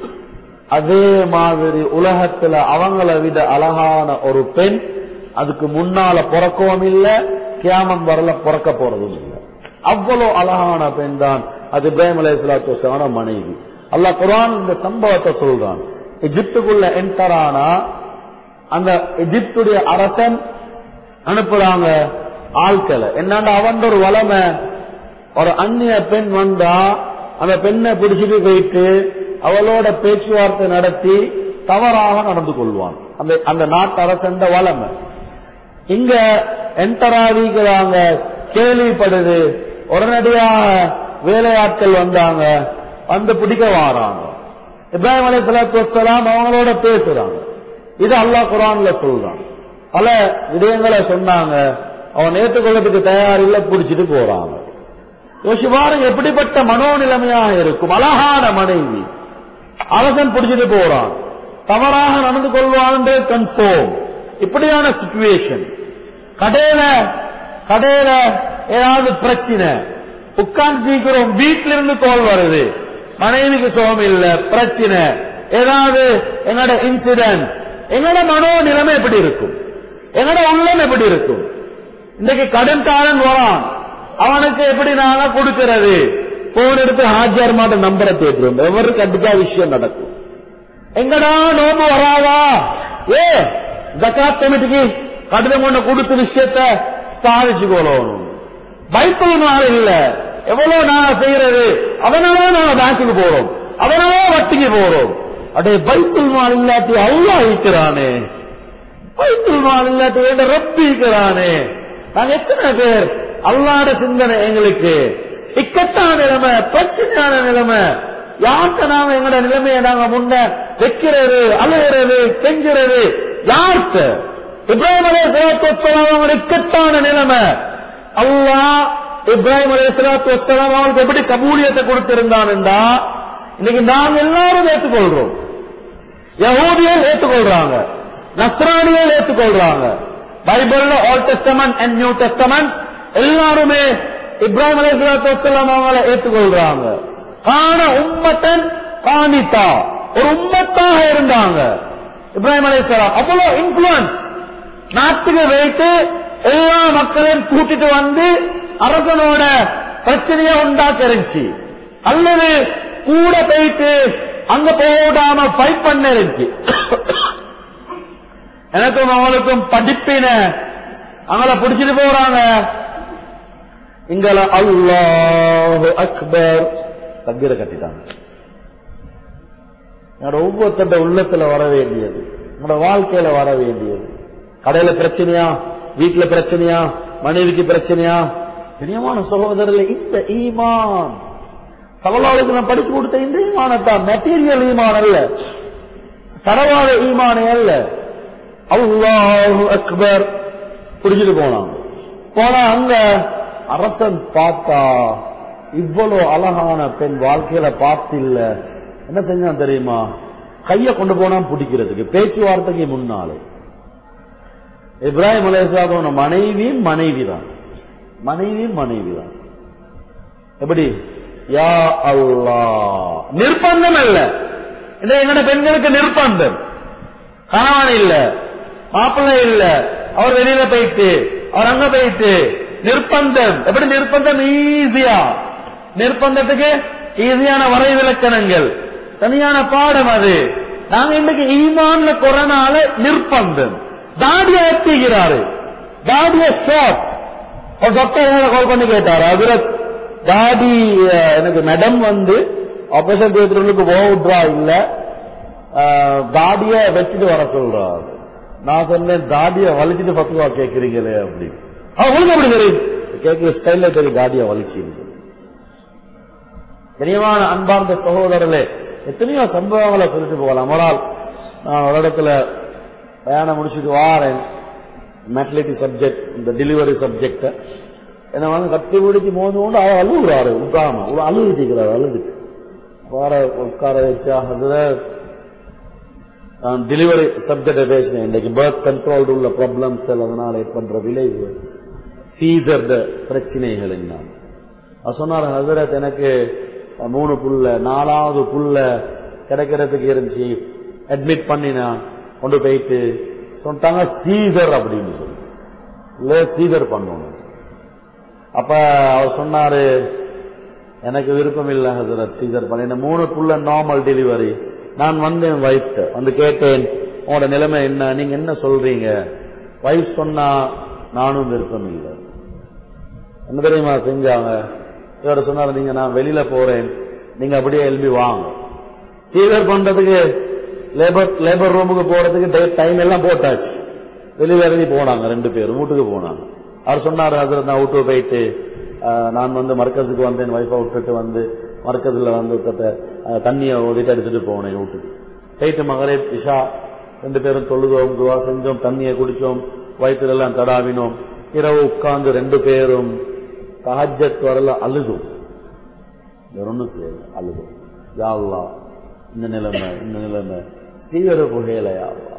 அதே மாதிரி உலகத்துல அவங்கள விட அழகான ஒரு பெண் அதுக்கு முன்னால பிறக்கவும் இல்லை கியாமம் வரல பிறக்க போறதும் இல்லை அவ்வளவு அழகான பெண் தான் அது இப்ராஹிம் அலைஹி ஸலாத்து வஸலாமோட மனைவி அல்லாஹ் குர்ஆன் இந்த சம்பவத்தை சொல்றான் எஜிப்துக்குள்ள என்டர் ஆனா அந்த எஜிப்துடைய அரசன் அனுப்புறாங்க ஆட்களை என்னண்டா அவன் ஒரு வளமை ஒரு அந்நிய பெண் வந்தா அந்த பெண்ணை பிடிச்சிட்டு போயிட்டு அவளோட பேச்சுவார்த்தை நடத்தி தவறாக நடந்து கொள்வான் அந்த அந்த நாட்டு அரசன் வளமை இங்க என்டர் ஆகிக்கிறாங்க கேள்விப்படுது உடனடியாக வேலையாட்கள் வந்தாங்க வந்து பிடிக்க வாராங்க இப்ராஹிம் அலி சலாத்து வசலாம் அவங்களோட பேசுறாங்க இது அல்லாஹ் குரான்ல சொல்றான் பல விடயங்களை சொன்னாங்க அவன் ஏற்றுக்கொள்ளத்துக்கு தயார் இல்ல பிடிச்சிட்டு போறாங்க யோசிச்சு பாருங்க எப்படிப்பட்ட மனோநிலைமையாக இருக்கும் அழகான மனைவி அரசன் பிடிச்சிட்டு போறான் தவறாக நடந்து கொள்வான் கன்ஃபார்ம் இப்படியான சுச்சுவேஷன் கடையில கடையில ஏதாவது பிரச்சனை உட்கார்ந்து சீக்கிரம் வீட்டில இருந்து கோல் வருது மனைவிக்கு சுகம் இல்ல பிரச்சனை ஏதாவது என்னோட இன்சிடென்ட் எங்களோட மனோ நிலைமை எப்படி இருக்கும் எங்களோட உள்ளம் எப்படி இருக்கும் இன்னைக்கு கடன்காரன் வரான் அவனுக்கு எப்படி நாங்க கொடுக்கிறது போன் எடுத்து ஹாஜர் மாட்ட நம்பரை தேடுறோம் எவருக்கு கண்டிப்பா விஷயம் நடக்கும் எங்கடா நோம்பு வராதா ஏ ஜக்காத் கமிட்டிக்கு கடிதம் கொண்டு கொடுத்த விஷயத்த சாதிச்சு கொள்ளணும் பைப்பிள் நாள் இல்ல எவ்வளவு நான் செய்யறது அதனால நாங்க பேங்க்குக்கு போறோம் அதனால வட்டிக்கு போறோம் அடே பைப்பிள் நாள் இல்லாட்டி அவ்வளோ இருக்கிறானே பைப்பிள் நாள் இல்லாட்டி வேண்ட ரப்பி இருக்கிறானே நாங்க எத்தனை பேர் அல்லாட சிந்தனை எங்களுக்கு இக்கட்டான நிலைமை பிரச்சனையான நிலைமை யார்கிட்ட நாம எங்களோட நிலைமையை நாங்க முன்ன வைக்கிறது அழுகிறது செஞ்சுறது யார்கிட்ட இப்ராஹிம் அலே சலாத்து அவங்களோட இக்கட்டான நிலைமை அல்லாஹ் இப்ராஹிம் அலே சலாத்து வசலாம் அவங்களுக்கு எப்படி கபூலியத்தை கொடுத்திருந்தான்டா இன்னைக்கு நாங்க எல்லாரும் ஏற்றுக்கொள்றோம் யகூதியல் ஏற்றுக்கொள்றாங்க நஸ்ரானியல் ஏற்றுக்கொள்றாங்க பைபிள்ல old testament and new testament எல்லாருமே இப்ராஹிம் அலி சலாத்து அவங்கள ஏற்றுக்கொள்றாங்க காண உம்மத்தன் காணித்தா ஒரு உம்மத்தாக இருந்தாங்க இப்ராஹிம் அலி அவ்வளவு இன்ஃபுளுன்ஸ் நாட்டுக்கு வைத்து எல்லா மக்களையும் கூட்டிட்டு வந்து அரசனோட பிரச்சனைய உண்டாக்க இருந்துச்சு அல்லது கூட போயிட்டு அங்க போடாம ஃபைட் பண்ண இருந்துச்சு எனக்கும் அவங்களுக்கும் படிப்பின அவங்கள பிடிச்சிட்டு போறாங்க இங்கல அல்லாஹு அக்பர் தக்கீரை கட்டிட்டாங்க என்னோட ஒவ்வொருத்தட்ட உள்ளத்துல வர வேண்டியது என்னோட வாழ்க்கையில வர வேண்டியது கடையில பிரச்சனையா வீட்டுல பிரச்சனையா மனைவிக்கு பிரச்சனையா பிரியமான சகோதரர்கள் இந்த ஈமான் சவலாளுக்கு நான் படிச்சு கொடுத்த இந்த ஈமானத்தான் மெட்டீரியல் ஈமான் அல்ல தரவாத ஈமானே அல்ல அல்லாஹு அக்பர் புடிச்சிட்டு போனான் போனா அங்க அரசன் பார்த்தா இவ்வளவு அழகான பெண் வாழ்க்கையில பார்த்து இல்ல என்ன செஞ்சான் தெரியுமா கைய கொண்டு போனா பிடிக்கிறதுக்கு பேச்சுவார்த்தைக்கு முன்னாலே இப்ராஹிம் அலேசாதோன மனைவியும் மனைவி தான் மனைவியும் மனைவி தான் எப்படி யா அல்லா நிர்பந்தம் இல்ல இந்த எங்கட பெண்களுக்கு நிர்பந்தம் கணவன் இல்ல மாப்பிள்ளை இல்ல அவர் வெளியில போயிட்டு அவர் அங்க போயிட்டு நிர்பந்தம் எப்படி நிர்பந்தம் ஈஸியா நிர்பந்தத்துக்கு ஈஸியான வரைவிலக்கணங்கள் தனியான பாடம் அது நாங்க இன்னைக்கு ஈமான்ல கொரோனால நிர்பந்தம் தாடிய எத்திக்கிறாரு தாடிய ஷார்ட் ஒரு டாக்டர் கால் பண்ணி கேட்டாரு அதுல தாடி அஹ், எனக்கு மேடம் வந்து ஆபரேஷன் தியேட்டருக்கு போடுறா இல்ல அஹ், தாடிய வச்சுட்டு வர சொல்றாரு நான் சொன்னேன் தாடிய வலிச்சுட்டு பத்துவா கேக்குறீங்களே அப்படி உங்களுக்கு அப்படி தெரியும் கேட்கிற ஸ்டைல்ல தெரியும் தாடிய வலிச்சு கனியமான அன்பார்ந்த சகோதரர்களே எத்தனையோ சம்பவங்களை சொல்லிட்டு போகலாம் ஒரு நாள் நான் ஒரு இடத்துல பயணம் முடிச்சுட்டு வாரேன் மெட்டலிட்டி சப்ஜெக்ட் இந்த டெலிவரி சப்ஜெக்ட என்ன வந்து கட்டி பிடிச்சி மோந்து கொண்டு அவர் அழுகுறாரு உட்காம ஒரு அழுதுக்கிறாரு அழுது வார உட்கார வச்சா அதுல நான் டெலிவரி சப்ஜெக்ட பேசினேன் இன்னைக்கு பர்த் கண்ட்ரோல் உள்ள ப்ராப்ளம்ஸ் அதனால ஏற்படுற விளைவு சீசர் பிரச்சனைகள் என்ன அவர் சொன்னார் ஹசரத் எனக்கு மூணு புல்ல நாலாவது புல்ல கிடைக்கிறதுக்கு இருந்துச்சு அட்மிட் பண்ணினான் கொண்டு போயிட்டு சொல்லிட்டாங்க சீசர் அப்படின்னு சொல்லி இல்ல சீசர் பண்ணணும் அப்ப அவர் சொன்னாரு எனக்கு விருப்பம் இல்ல ஹசரத் சீசர் பண்ண மூணு புல்ல நார்மல் டெலிவரி நான் வந்தேன் வைஃப்ட வந்து கேட்டேன் உங்களோட நிலைமை என்ன நீங்க என்ன சொல்றீங்க வைஃப் சொன்னா நானும் விருப்பம் இல்லை என்ன தெரியுமா செஞ்சாங்க இவர் சொன்னாரு நீங்க நான் வெளியில போறேன் நீங்க அப்படியே எழுப்பி வாங்க சீசர் பண்றதுக்கு லேபர் லேபர் ரூமுக்கு போறதுக்கு டைம் எல்லாம் போட்டாச்சு வெளியில இறங்கி போனாங்க ரெண்டு பேரும் வீட்டுக்கு போனாங்க அவர் சொன்னாரு அதில் நான் வீட்டுக்கு போயிட்டு ஆஹ், நான் வந்து மர்க்கத்துக்கு வந்தேன் வைஃபை விட்டுட்டு வந்து மர்க்கத்துல வந்து விட்டத, ஆஹ், தண்ணியை ஊதிட்டு எடுத்துட்டு போனேன் வீட்டுக்கு போயிட்டு மகரே இஷா ரெண்டு பேரும் தொழுதோம் துவா செஞ்சோம் தண்ணியை குடிச்சோம் வயிற்றுல எல்லாம் தடாவினோம் இரவு உட்கார்ந்து ரெண்டு பேரும் தஹஜத் வரல அழுதும் வேற ஒண்ணும் செய்யல அழுதும் யா அல்லாஹ், இந்த நிலைமை இந்த நிலைமை தீவிர புகையில யா அல்லாஹ்.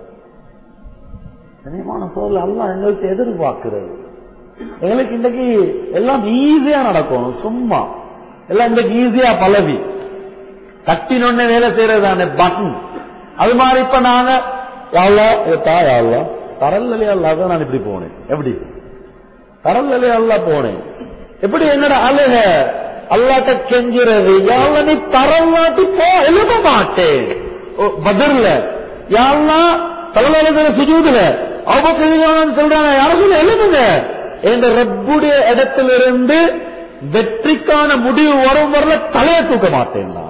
கனியமான சோழ அல்லா எங்களுக்கு எதிர்பார்க்கிறது எங்களுக்கு இன்னைக்கு எல்லாம் ஈஸியா நடக்கணும் சும்மா எல்லாம் இன்னைக்கு ஈஸியா பழவி கட்டினொன்னே வேலை செய்யறதானே பட்டன் அது மாதிரி இப்ப நாங்க யாவ்லா தா யாவ்லா தரல் அல்லாத நான் இப்படி போனேன் எப்படி தரல் அல்லா போனேன் எப்படி என்னோட அழுக அல்லாட்ட கெஞ்சுறது யாழ்ல நீ தரல்லாட்டி போ எழுத மாட்டேன் ஓ, பதர்ல யாழ்லா தவளாளத்துல சுஜூதுல அவங்க சொல்றாங்க யாரும் சொல்ல எழுதுங்க என்ற ரப்புடைய இடத்திலிருந்து வெற்றிக்கான முடிவு வரும் வரல தலையை தூக்க மாட்டேன் நான்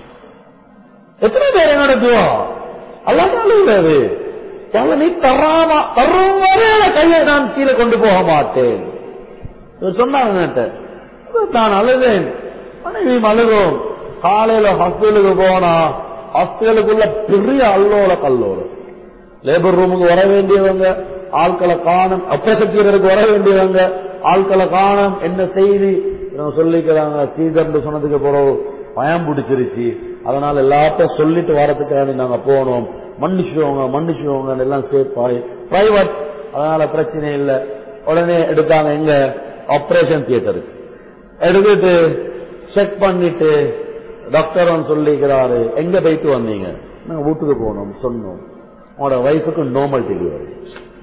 எத்தனை பேர் என்னோட துவா அல்லாஹ் அழுகிறது யாழ்லா நீ தராமா தரும் வரையில கையை நான் கீழே கொண்டு போக மாட்டேன் இவர் சொன்னாங்க என்கிட்ட. நான் அழுதேன் மனைவி அழுகும் காலையில ஹாஸ்பிட்டலுக்கு போனா ஹாஸ்பிட்டலுக்குள்ள பெரிய அல்லோல கல்லோல லேபர் ரூமுக்கு வர வேண்டியவங்க ஆட்களை காணும் ஆபரேஷன் தியேட்டருக்கு வர வேண்டியவங்க ஆட்களை காணும் என்ன செய்தி இவங்க சொல்லிக்கிறாங்க சீதர்னு சொன்னதுக்கு பிறகு பயம் பிடிச்சிருச்சு அதனால எல்லாத்தையும் சொல்லிட்டு வரதுக்காக நாங்க போனோம் மன்னிச்சுவோங்க மன்னிச்சுவோங்க எல்லாம் சேஃப் ஆகி பிரைவேட் அதனால பிரச்சனை இல்லை உடனே எடுத்தாங்க எங்க ஆபரேஷன் தியேட்டருக்கு எடுத்துட்டு செக் பண்ணிட்டு டாக்டர் வந்து சொல்லிக்கிறாரு எங்க போயிட்டு வந்தீங்க நாங்க வீட்டுக்கு போனோம் சொன்னோம் உங்களோட வைஃபுக்கு நார்மல் டெலிவரி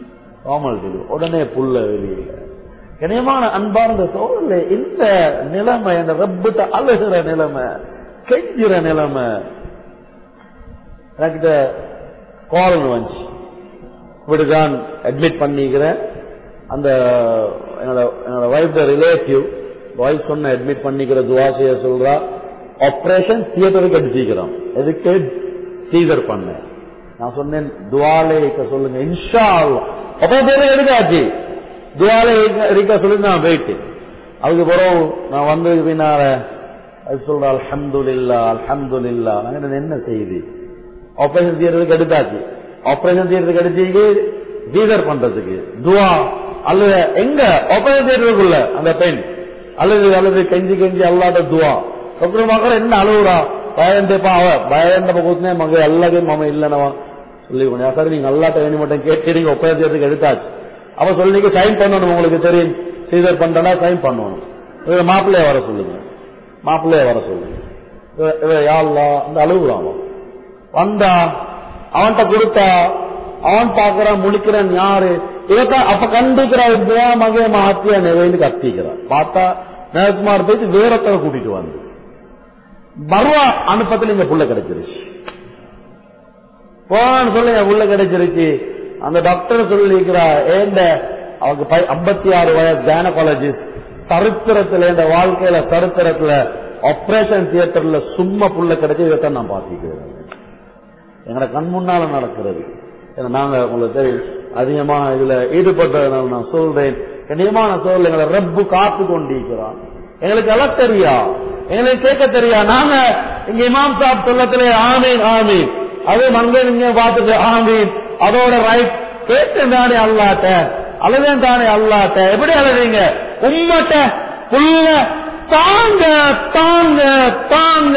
நார்மல் டெலிவரி உடனே புள்ள வெளியில கனியமான அன்பார்ந்த சோழல இந்த நிலைமை இந்த ரப்பிட்ட அழுகிற நிலைமை கெஞ்சிற நிலைமை எனக்கு கால் வந்துச்சு இப்படிதான் அட்மிட் பண்ணிக்கிறேன் அந்த என்னோட என்னோட வைஃப் ரிலேட்டிவ் வைஃப் சொன்ன அட்மிட் பண்ணிக்கிற துவா செய்ய சொல்றா ஆபரேஷன் தியேட்டருக்கு அடிச்சிக்கிறோம் எதுக்கு சீதர் பண்ண நான் சொன்னேன் துவாலே இருக்க சொல்லுங்க இன்ஷா அல்லாஹ் அப்ப பேரு எடுக்காச்சு துவாலே இருக்க சொல்லி நான் போயிட்டு அதுக்கு பிறகு நான் வந்ததுக்கு பின்னால அது சொல்ற அல்ஹம்துலில்லா அல்ஹம்துலில்லா நாங்க என்ன செய்தி ஆபரேஷன் தியேட்டருக்கு எடுத்தாச்சு ஆபரேஷன் தியேட்டருக்கு அடிச்சு சீதர் பண்றதுக்கு துவா அல்லது எங்க ஆபரேஷன் தியேட்டருக்குள்ள அந்த பெண் அல்லது அல்லது கெஞ்சி கெஞ்சி அல்லாத துவா டாக்டர் மகர் என்ன அழுவுறா பயந்து பாவ பயந்த பக்கத்துனே மக எல்லாத்தையும் மாம இல்லனவா சொல்லி கொண்டு சார் நீங்க அல்லாட்ட வேணும் மட்டும் கேட்டு நீங்க ஒப்பந்தத்துக்கு எடுத்தாச்சு அப்ப சொல்லி நீங்க சைன் பண்ணணும் உங்களுக்கு தெரியும் சீதர் பண்றா சைன் பண்ணணும் இவரை மாப்பிள்ளைய வர சொல்லுங்க மாப்பிள்ளைய வர சொல்லுங்க இவ- இவ யாழ்லா அந்த அழுகுறான் அவன். வந்தா அவன்கிட்ட கொடுத்தா அவன் பாக்குறான் முழிக்கிறான் யாரு இவத்தான் அப்ப கண்டிக்கிற துவா மகே மகாத்தியா நிறைந்து கத்திக்கிறான் பார்த்தா நேரத்துமார் போயிட்டு வேறத்தவை கூட்டிட்டு வந்து பர்வா அனுப்பத்துல இங்க புள்ள கிடைச்சிருச்சு போன்னு சொல்லி என் புள்ள கிடைச்சிருச்சு அந்த டாக்டர் சொல்லிக்கிறா ஏண்ட அவங்க ஐம்பத்தி ஆறு வயசு கைனகாலஜிஸ்ட் சரித்திரத்துல இந்த வாழ்க்கையில சரித்திரத்துல ஆபரேஷன் தியேட்டர்ல சும்மா புள்ள கிடைச்சி இதைத்தான் நான் பாத்திக்கிறேன் எங்கட கண் முன்னால நடக்கிறது ஏன்னா நாங்க உங்களுக்கு தெரியும் அதிகமா இதுல ஈடுபட்டதுனால நான் சொல்றேன் கண்ணியமான சோழல் எங்களை ரப்பு காத்து கொண்டிருக்கிறான் எங்களுக்கு எல்லாம் தெரியா எங்களுக்கு கேட்க தெரியா நாங்க இங்க இமாம் சாப் சொல்லத்திலே ஆமீன் ஆமீன் அதே மங்க நீங்க பார்த்துட்டு ஆமீன் அதோட ரைட் கேட்டேன் தானே அல்லாட்ட அழுதேன் தானே அல்லாட்ட எப்படி அழுதீங்க உம்மட்ட புள்ள தாங்க தாங்க தாங்க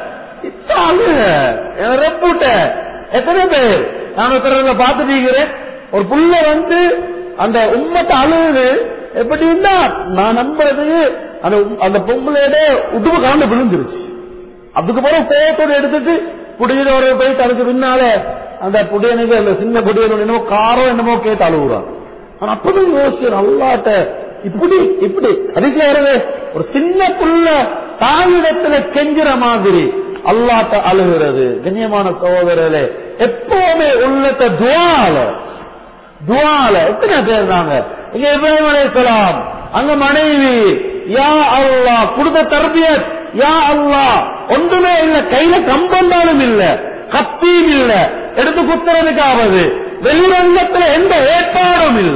இத்தாலு ரெப்புட்ட எத்தனை பேர் நான் ஒருத்தர பார்த்துட்டீங்க ஒரு புள்ள வந்து அந்த உம்மத்தை அழுகுது எப்படின்னா நான் நம்புறது அந்த உம்- அந்த பொம்பளையோட உடுப்பு காண்டு விழுந்துருச்சு அதுக்கு பிறகு போட்டோட எடுத்துட்டு புடியோட போயிட்டு அதுக்கு பின்னால அந்த புடியனுக்கு அந்த சின்ன புடியனு என்னமோ காரோ என்னமோ கேட்டு அழுகுறான் ஆனா அப்பதான் யோசிக்கிறேன் அல்லாட்ட இப்படி இப்படி அதுக்கு வருது ஒரு சின்ன புள்ள தாயிடத்துல கெஞ்சுற மாதிரி அல்லாட்ட அழுகிறது கண்ணியமான சகோதரர்களே எப்பவுமே உள்ளத்த துவால துவால எத்தனை பேர் தாங்க இங்க இப்ராஹிம் அலைஹிஸ்ஸலாம் அங்க மனைவி யா அல்லாஹ் கொடுத்த தர்பியத் யா அல்லாஹ் ஒன்றுமே இல்ல கையில கம்பந்தாலும் இல்ல கத்தியும் இல்ல எடுத்து குத்துறதுக்காவது வெளிரங்கத்துல எந்த ஏற்பாடும் இல்ல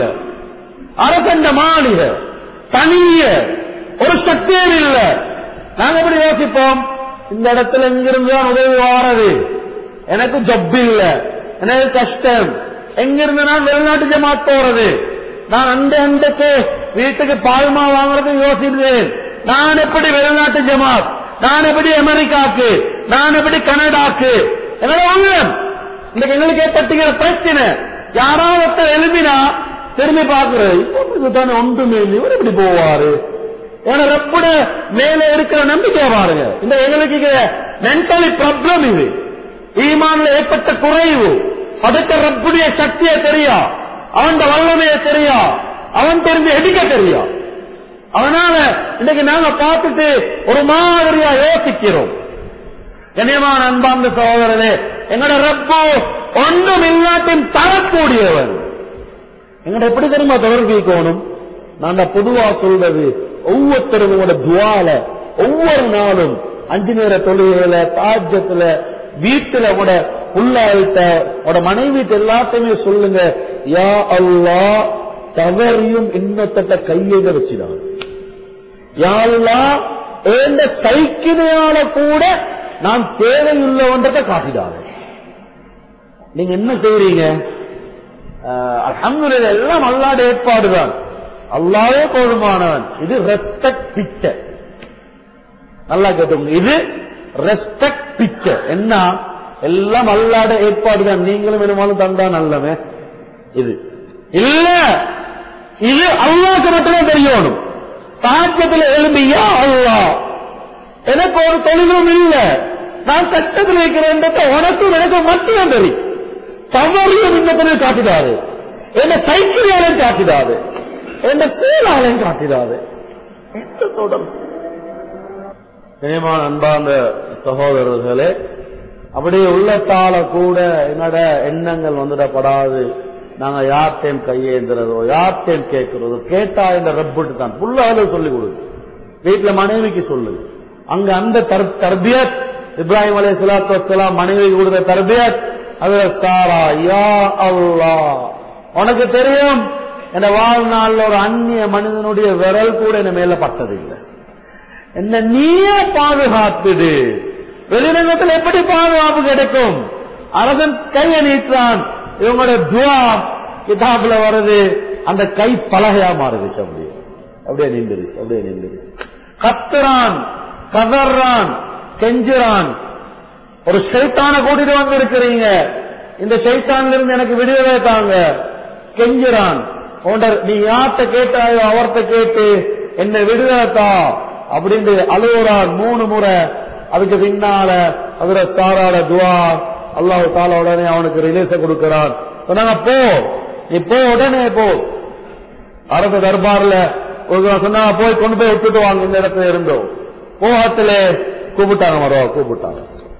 அரசண்ட மாளிகை தனிய ஒரு சக்தியும் இல்ல நாங்க எப்படி யோசிப்போம் இந்த இடத்துல எங்கிருந்து தான் உதவி வாரது எனக்கு ஜப் இல்ல எனக்கு கஷ்டம் எங்கிருந்து நான் வெளிநாட்டு ஜமாத் போறது நான் அந்த அந்தக்கு வீட்டுக்கு பால்மா வாங்குறது யோசிக்கிறேன் நான் எப்படி வெளிநாட்டு ஜமாத் நான் எப்படி அமெரிக்காக்கு நான் எப்படி கனடாக்கு என்னோட உள்ளம் இன்னைக்கு எங்களுக்கு ஏற்பட்டுகிற பிரச்சனை யாராவது ஒருத்தர் எழுப்பினா திரும்பி பாக்குறது இப்போ தானே ஒன்றுமே இல்லை இவர் எப்படி போவாரு ஏன்னா ரப்புட மேல இருக்கிற நம்பிக்கை பாருங்க இந்த எங்களுக்கு மென்டலி ப்ராப்ளம் இது ஈமான்ல ஏற்பட்ட குறைவு அதுக்கு ரப்புடைய சக்தியை தெரியா அவன் வல்லமையை தெரியா அவன் தெரிஞ்சு எடுக்க தெரியா அதனால இன்னைக்கு நாங்க பார்த்துட்டு ஒரு மாதிரியா யோசிக்கிறோம் கண்ணியமான அன்பார்ந்த சகோதரனே எங்களோட ரப்பு ஒன்றும் இல்லாட்டின் தரக்கூடியவன் எங்கட எப்படி தெரியுமா தொடர்பிக்கணும் நான் பொதுவா சொல்றது ஒவ்வொருத்தரும் உங்களோட துவால ஒவ்வொரு நாளும் அஞ்சு நேர தொழுகையில தாஜத்துல வீட்டுல கூட புள்ளாயிட்ட உட மனைவி எல்லாத்தையுமே சொல்லுங்க யா அல்லா தவறியும் இன்னத்தட்ட கையில வச்சிடான் யா அல்லா ஏந்த கைக்கினையால கூட நான் தேவையுள்ளவன்றதை காட்டிடாங்க நீங்க என்ன செய்றீங்க அல்ஹம்துலில்லாஹ் எல்லாம் அல்லாட ஏற்பாடுதான் அல்லாவே போதுமானவன் இது ரெஸ்பெக்ட் பிக்சர் நல்லா கேட்டுங்க இது ரெஸ்பெக்ட் பிக்சர் என்ன எல்லாம் அல்லாட ஏற்பாடுதான் நீங்களும் வேணுமாலும் தந்தா நல்லவே இது இல்ல இது அல்லாக்கு மட்டுமே தெரியணும் சாட்சத்துல எழும்பியா அல்லா எனக்கு ஒரு தொழிலும் இல்ல நான் கஷ்டத்தில் இருக்கிறேன் உனக்கும் எனக்கு மட்டும் தெரியும் தவறியும் இந்த தொழில் காட்டுதாரு என்ன சைக்கிளாலும் காட்டிடாது என்ன கூலாலும் காட்டிடாது எந்த தொடர்பு இனிமான அன்பார்ந்த சகோதரர்களே அப்படியே உள்ளத்தால கூட என்னோட எண்ணங்கள் வந்துடப்படாது நாங்க யார்ட்டையும் கையேந்துறதோ யார்ட்டையும் கேட்கிறதோ கேட்டா இந்த ரப்பிட்டு தான் புள்ளால சொல்லி கொடுங்க வீட்டுல மனைவிக்கு சொல்லுங்க அங்க அந்த தர்- தர்பியத் இப்ராஹிம் அலை சலாத்து வசலாம் மனைவிக்கு கொடுத்த தர்பியத் அதுல தாரா யா அல்லா உனக்கு தெரியும் என் வாழ்நாள்ல ஒரு அந்நிய மனிதனுடைய விரல் கூட என்ன மேல பட்டதில்லை என்ன நீயே பாதுகாத்துடு வெளிரங்கத்தில் எப்படி பாதுகாப்பு கிடைக்கும் அரசன் கையை நீட்டான் இவங்களோட துவா கிதாபுல வருது அந்த கை பலகையா மாறுதுச்சு அப்படியே அப்படியே நின்றுச்சு அப்படியே நின்றுச்சு கத்துறான் கதறான் கெஞ்சுறான் ஒரு சைத்தான கூட்டிட்டு வந்து இருக்கிறீங்க இந்த சைத்தான்ல இருந்து எனக்கு விடுதலை தாங்க கெஞ்சுறான் உன்ட நீ யார்கிட்ட கேட்டாயோ அவர்கிட்ட கேட்டு என்ன விடுதலை தா அப்படின்னு அழுகுறான் மூணு முறை அதுக்கு பின்னால அதுல தாராட துவா அல்லாஹ் தாலா உடனே அவனுக்கு ரிலீஸ கொடுக்கிறான் சொன்னாங்க போ நீ போ உடனே போ அரசு தர்பார்ல ஒரு சொன்னா போய் கொண்டு போய் விட்டுட்டு வாங்க இந்த இடத்துல இருந்தோம் போகத்துல கூப்பிட்டாங்க மரவா கூப்பிட்டாங்க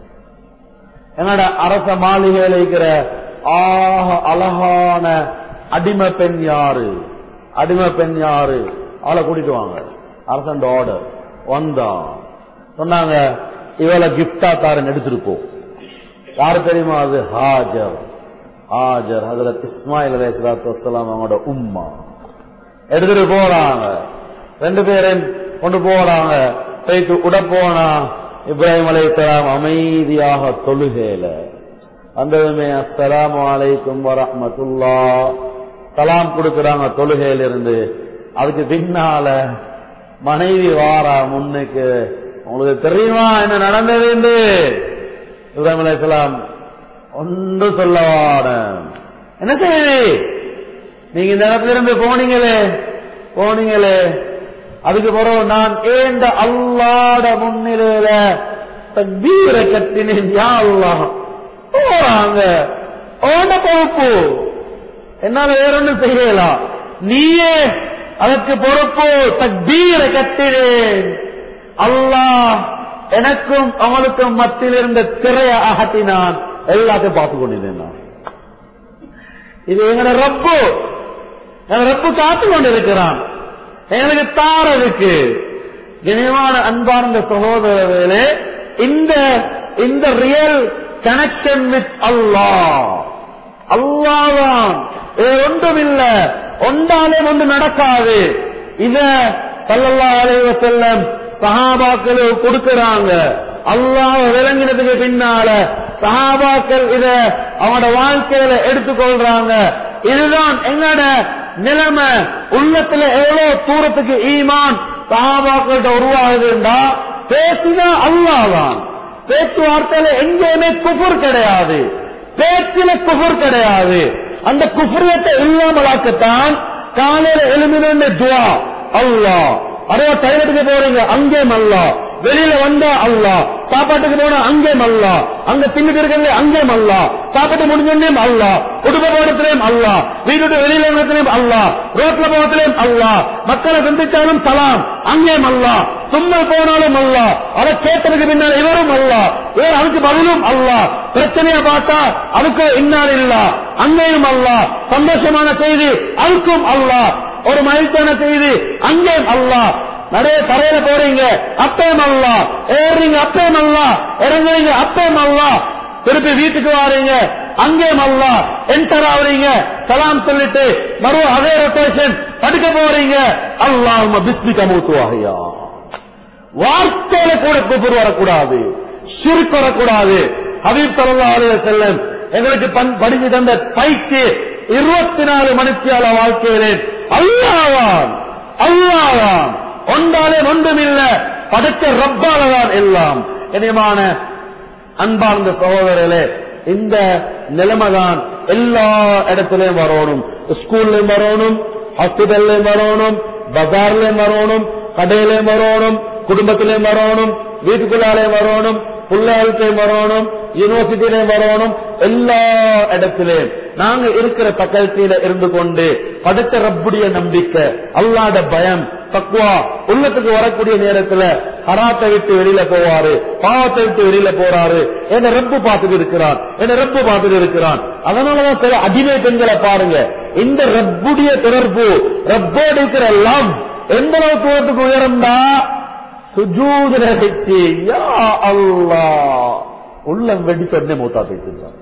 என்னோட அரச மாளிகையில் இருக்கிற ஆக அழகான அடிமை பெண் யாரு அடிமை பெண் யாரு அவளை கூட்டிட்டு வாங்க அரசன் ஆர்டர் வந்தா சொன்னாங்க இவளை கிஃப்டா தாரன் எடுத்துட்டு போ யாரு தெரியுமா அது ஹாஜர் ஹாஜர் அதுல இஸ்மாயில் அலை சலாத்து வசலாம் அவங்களோட உம்மா எடுத்துட்டு போறாங்க ரெண்டு பேரையும் கொண்டு போறாங்க போயிட்டு உட போனா இப்ராஹிம் அலைஹிஸ்ஸலாம் அமைதியாக தொழுகையில வந்ததுமே அஸ்ஸலாமு அலைக்கும் வரஹ்மத்துல்லா சலாம் கொடுக்கறாங்க தொழுகையில இருந்து அதுக்கு பின்னால மனைவி வாரா முன்னுக்கு உங்களுக்கு தெரியுமா என்ன நடந்தது என்று இப்ராஹிம் அலைஹிஸ்ஸலாம் ஒன்று சொல்லவான என்ன செய்தி நீங்க இந்த இடத்துல இருந்து போனீங்களே போனீங்களே அதுக்கு பிறகு நான் ஏண்ட அல்லாட முன்னிலையில தக்பீரை கட்டினேன் யா அல்லாஹ் போறாங்க ஓட பொறுப்பு என்னால வேற ஒன்றும் செய்யலாம் நீயே அதற்கு பொறுப்பு தக்பீரை கட்டினேன் அல்லாஹ் எனக்கும் அவளுக்கும் மத்தியில் இருந்த திரைய அகட்டினான் எல்லாத்தையும் பார்த்து கொண்டிருந்தேன் நான் இது எங்களோட ரப்பு எங்க ரப்பு காத்து கொண்டிருக்கிறான் எங்களுக்கு தார இருக்கு இனிவான அன்பார்ந்த சகோதரர்களே இந்த இந்த ரியல் கனெக்ஷன் வித் அல்லாஹ் அல்லாதான் வேற ஒன்றும் இல்ல ஒன்றாலே ஒன்று நடக்காது இத சல்லல்லா அலைவ செல்லம் சஹாபாக்கள் கொடுக்கிறாங்க அல்லாஹ் விளங்கினதுக்கு பின்னால சஹாபாக்கள் இத அவனோட வாழ்க்கையில எடுத்துக்கொள்றாங்க இதுதான் எங்கட நிலைமை உள்ளத்துல எவ்வளவு தூரத்துக்கு ஈமான் சஹாபாக்கள்கிட்ட உருவாகுதுண்டா பேசினா அல்லாதான் பேச்சுவார்த்தையில எங்கேயுமே குஃபுர் கிடையாது பேச்சில குஃபுர் கிடையாது அந்த குஃபுரியத்தை இல்லாமலாக்கத்தான் காலையில எழுமின துவா அல்லாஹ் அதோ டைலட்டுக்கு போறீங்க அங்கேயும் அல்லா வெளியில வந்தா அல்லா சாப்பாட்டுக்கு போனா அங்கேயும் அல்லா அங்க தின்னுட்டு இருக்கிறது அங்கேயும் அல்லா சாப்பாட்டு முடிஞ்சோடனேயும் அல்லா குடும்ப போறதுலயும் அல்லா வீட்டு வெளியில இடத்துலயும் அல்லா ரோட்ல போறதுலயும் அல்லா மக்களை சந்திச்சாலும் சலாம் அங்கேயும் அல்லா சும்மா போனாலும் அல்லா அதை கேட்டதுக்கு பின்னால் இவரும் அல்லா இவர் அதுக்கு பதிலும் அல்லா பிரச்சனைய பார்த்தா அதுக்கு இன்னார் இல்ல அங்கேயும் அல்லா சந்தோஷமான செய்தி அதுக்கும் அல்லா ஒரு மகிழ்ச்சியான செய்தி அங்கேயும் அல்லா நிறைய தரையில போறீங்க அப்பயம் அல்லா ஏறீங்க அப்பயம் அல்லா இறங்குறீங்க அப்பயம் அல்லா திருப்பி வீட்டுக்கு வாரீங்க அங்கேயும் அல்லா என்டர் ஆகுறீங்க சலாம் சொல்லிட்டு மறு அதே ரொட்டேஷன் படுக்க போறீங்க அல்லாஹ் பிஸ்மிக்க மூத்துவாகையா வார்த்தையில கூட குபுர் வரக்கூடாது சிறுக்கு வரக்கூடாது ஹபீப் சல்லா அலைய செல்லம் எங்களுக்கு பண்- படிச்சு தந்த பைக்கு இருபத்தி நாலு மணித்தியால வாழ்க்கையிலே அல்லாவான் அல்லாவான் ஒன்றாலே ஒன்றுமில்ல படைச்ச ரப்பாலதான் எல்லாம் இனியமான அன்பார்ந்த சகோதரர்களே இந்த நிலைமைதான் எல்லா இடத்திலையும் வரணும் ஸ்கூல்லையும் வரணும் ஹாஸ்பிட்டல்லையும் வரணும் பஜார்லயும் வரணும் கடையிலையும் வரணும் குடும்பத்திலையும் வரணும் வீட்டுக்குள்ளாலே வரணும் பிள்ளைகளுக்கையும் வரணும் யூனிவர்சிட்டியிலையும் வரணும் எல்லா இடத்திலையும் நாங்க இருக்கிற பக்கத்தில இருந்து கொண்டு படைத்த ரப்புடைய நம்பிக்கை அல்லாத பயம் தக்குவா உள்ளத்துக்கு வரக்கூடிய நேரத்துல ஹராத்தை விட்டு வெளியில போவாரு பாவத்தை விட்டு வெளியில போறாரு என்ன ரப்பு பார்த்துட்டு இருக்கிறான் என்ன ரப்பு பார்த்துட்டு இருக்கிறான் அதனாலதான் சில அடிமை பெண்களை பாருங்க இந்த ரப்புடைய தொடர்பு ரப்போடு இருக்கிற லவ் எந்த அளவுக்கு தூரத்துக்கு உயர்ந்தா சுஜூதுல வச்சு யா அல்லாஹ் உள்ளம் வெடித்த உடனே மூத்தா பேசுறான்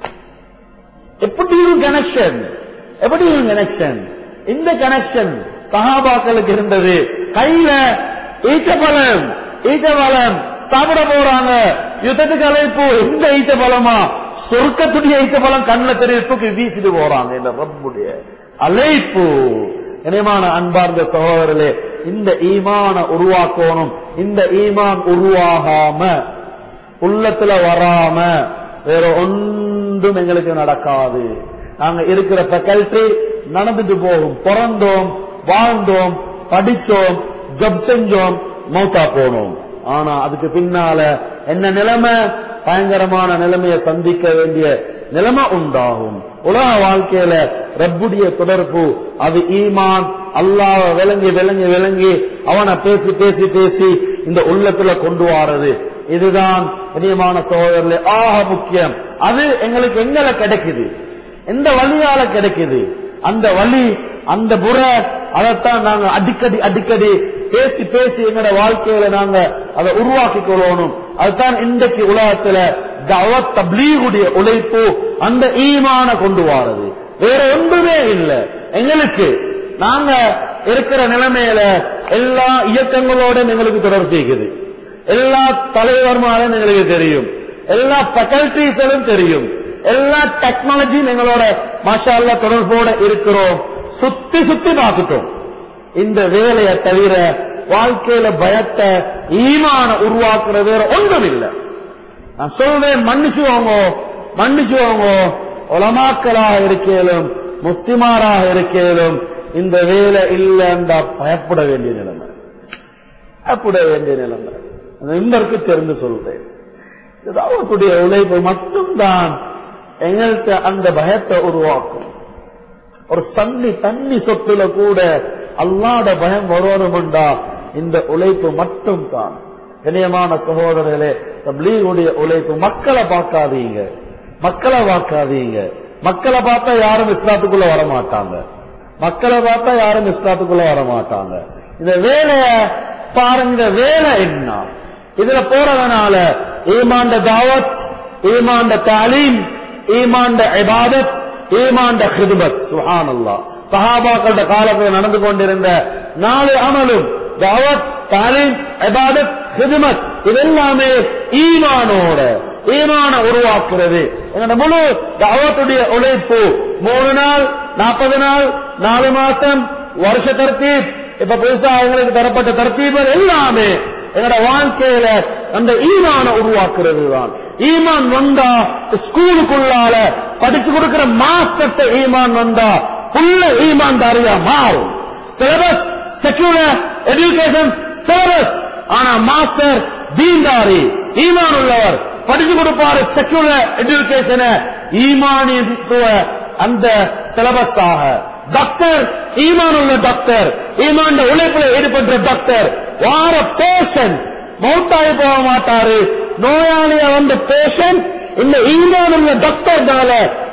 எப்படியும் கனெக்ஷன் எப்படியும் கனெக்ஷன் இந்த கனெக்ஷன் சகாபாக்களுக்கு இருந்தது கையில ஈச்சபலம் ஈச்சபலம் சாப்பிட போறாங்க யுத்தத்துக்கு அழைப்பு இந்த ஈச்சபலமா சொர்க்கத்துடைய ஈச்சபலம் கண்ணில் தெரிவிப்புக்கு வீசிட்டு போறாங்க இந்த ரப்புடைய அழைப்பு இணையமான அன்பார்ந்த சகோதரர்களே இந்த ஈமான உருவாக்கணும் இந்த ஈமான் உருவாகாம உள்ளத்துல வராம வேற ஒன்றும் எங்களுக்கு நடக்காது நாங்க இருக்கிற ஃபேக்கல்டி நடந்துட்டு போகும் பிறந்தோம் வாழ்ந்தோம் படிச்சோம் ஜப் செஞ்சோம் மௌத்தா போனோம் ஆனா அதுக்கு பின்னால என்ன நிலைமை பயங்கரமான நிலைமையை சந்திக்க வேண்டிய நிலைமை உண்டாகும் உலக வாழ்க்கையில ரப்புடைய தொடர்பு அது ஈமான் அல்லாஹ் விளங்கி விளங்கி விளங்கி அவனை பேசி பேசி பேசி இந்த உள்ளத்துல கொண்டு வாரது இதுதான் இனியமான சோதரில் ஆக முக்கியம் அது எங்களுக்கு எங்கள கிடைக்குது எந்த வழியால கிடைக்குது அந்த வழி அந்த புற அதைத்தான் நாங்க அடிக்கடி அடிக்கடி பேசி பேசி எங்களோட வாழ்க்கையில நாங்க அதை உருவாக்கி கொள்ளணும் அதுதான் இன்றைக்கு உலகத்துல தவத் தப்லீகுடைய உழைப்பு அந்த ஈமான கொண்டு வாரது வேற ஒன்றுமே இல்லை எங்களுக்கு நாங்க இருக்கிற நிலைமையில எல்லா இயக்கங்களோட எங்களுக்கு தொடர்பு செய்கிறது எல்லா தலைவர்மாரும் எங்களுக்கு தெரியும் எல்லா ஃபேக்கல்டிஸும் தெரியும் எல்லா டெக்னாலஜியும் எங்களோட மாஷால்ல தொடர்போட இருக்கிறோம் சுத்தி சுத்தி பார்த்துட்டோம் இந்த வேலையை தவிர வாழ்க்கையில பயத்தை ஈமான உருவாக்குறது வேற ஒன்றும் இல்லை நான் சொல்றேன் மன்னிச்சுவாங்க மன்னிச்சுவாங்க உலமாக்களாக இருக்கலும் முஸ்திமாராக இருக்கலும் இந்த வேலை இல்லைன்றா பயப்பட வேண்டிய நிலைமை பயப்பட வேண்டிய நிலைமை அந்த இன்பருக்கு தெரிந்து சொல்றேன் அவர்களுடைய உழைப்பு மட்டும்தான் எங்கள்கிட்ட அந்த பயத்தை உருவாக்கும் ஒரு தண்ணி தண்ணி சொத்துல கூட அல்லாத பயம் வரணும்டா இந்த உழைப்பு மட்டும் தான் இணையமான சகோதரர்களே தப்லீகுடைய உழைப்பு மக்களை பார்க்காதீங்க மக்களை பார்க்காதீங்க மக்களை பார்த்தா யாரும் இஸ்லாத்துக்குள்ள வர மாட்டாங்க மக்களை பார்த்தா யாரும் இஸ்லாத்துக்குள்ள வர மாட்டாங்க இந்த வேலைய பாருங்க வேலை என்ன இதுல போறதுனால ஈமாண்ட தாவத் ஈமாண்ட தாலீம் ஈமாண்ட இபாதத் ஈமாண்ட ஹிதுமத் சுஹான் அல்லா சஹாபாக்களோட காலத்தில் நடந்து கொண்டிருந்த நாலு அமலும் தாவத் தாலீம் இபாதத் ஹிதுமத் இதெல்லாமே ஈமானோட ஈமான உருவாக்குறது என்னோட முழு தாவத்துடைய உழைப்பு மூணு நாள் நாற்பது நாள் நாலு மாசம் வருஷ தர்த்தீப் இப்ப புதுசா அவங்களுக்கு தரப்பட்ட தர்த்தீபர் எல்லாமே எங்களோட வாழ்க்கையில அந்த ஈமான உருவாக்குறது தான் ஈமான் வந்தா ஸ்கூலுக்குள்ளால படிச்சு கொடுக்கிற மாஸ்டர்ட்ட ஈமான் வந்தா புள்ள ஈமான் தாரியா மாறும் சிலபஸ் செக்யூலர் எஜுகேஷன் சிலபஸ் ஆனா மாஸ்டர் தீன்தாரி ஈமான் உள்ளவர் படிச்சு கொடுப்பாரு செக்யூலர் எஜுகேஷனை ஈமானித்துவ அந்த சிலபஸாக டாக்டர் ஈமான் உள்ள டாக்டர் ஈமான் உழைப்புல ஈடுபட்ட டாக்டர் வார பேஷண்ட் மௌத்தாய் போக மாட்டாரு நோயாளிய வந்த பேஷண்ட் இந்த ஈமான் உள்ள டாக்டர்னால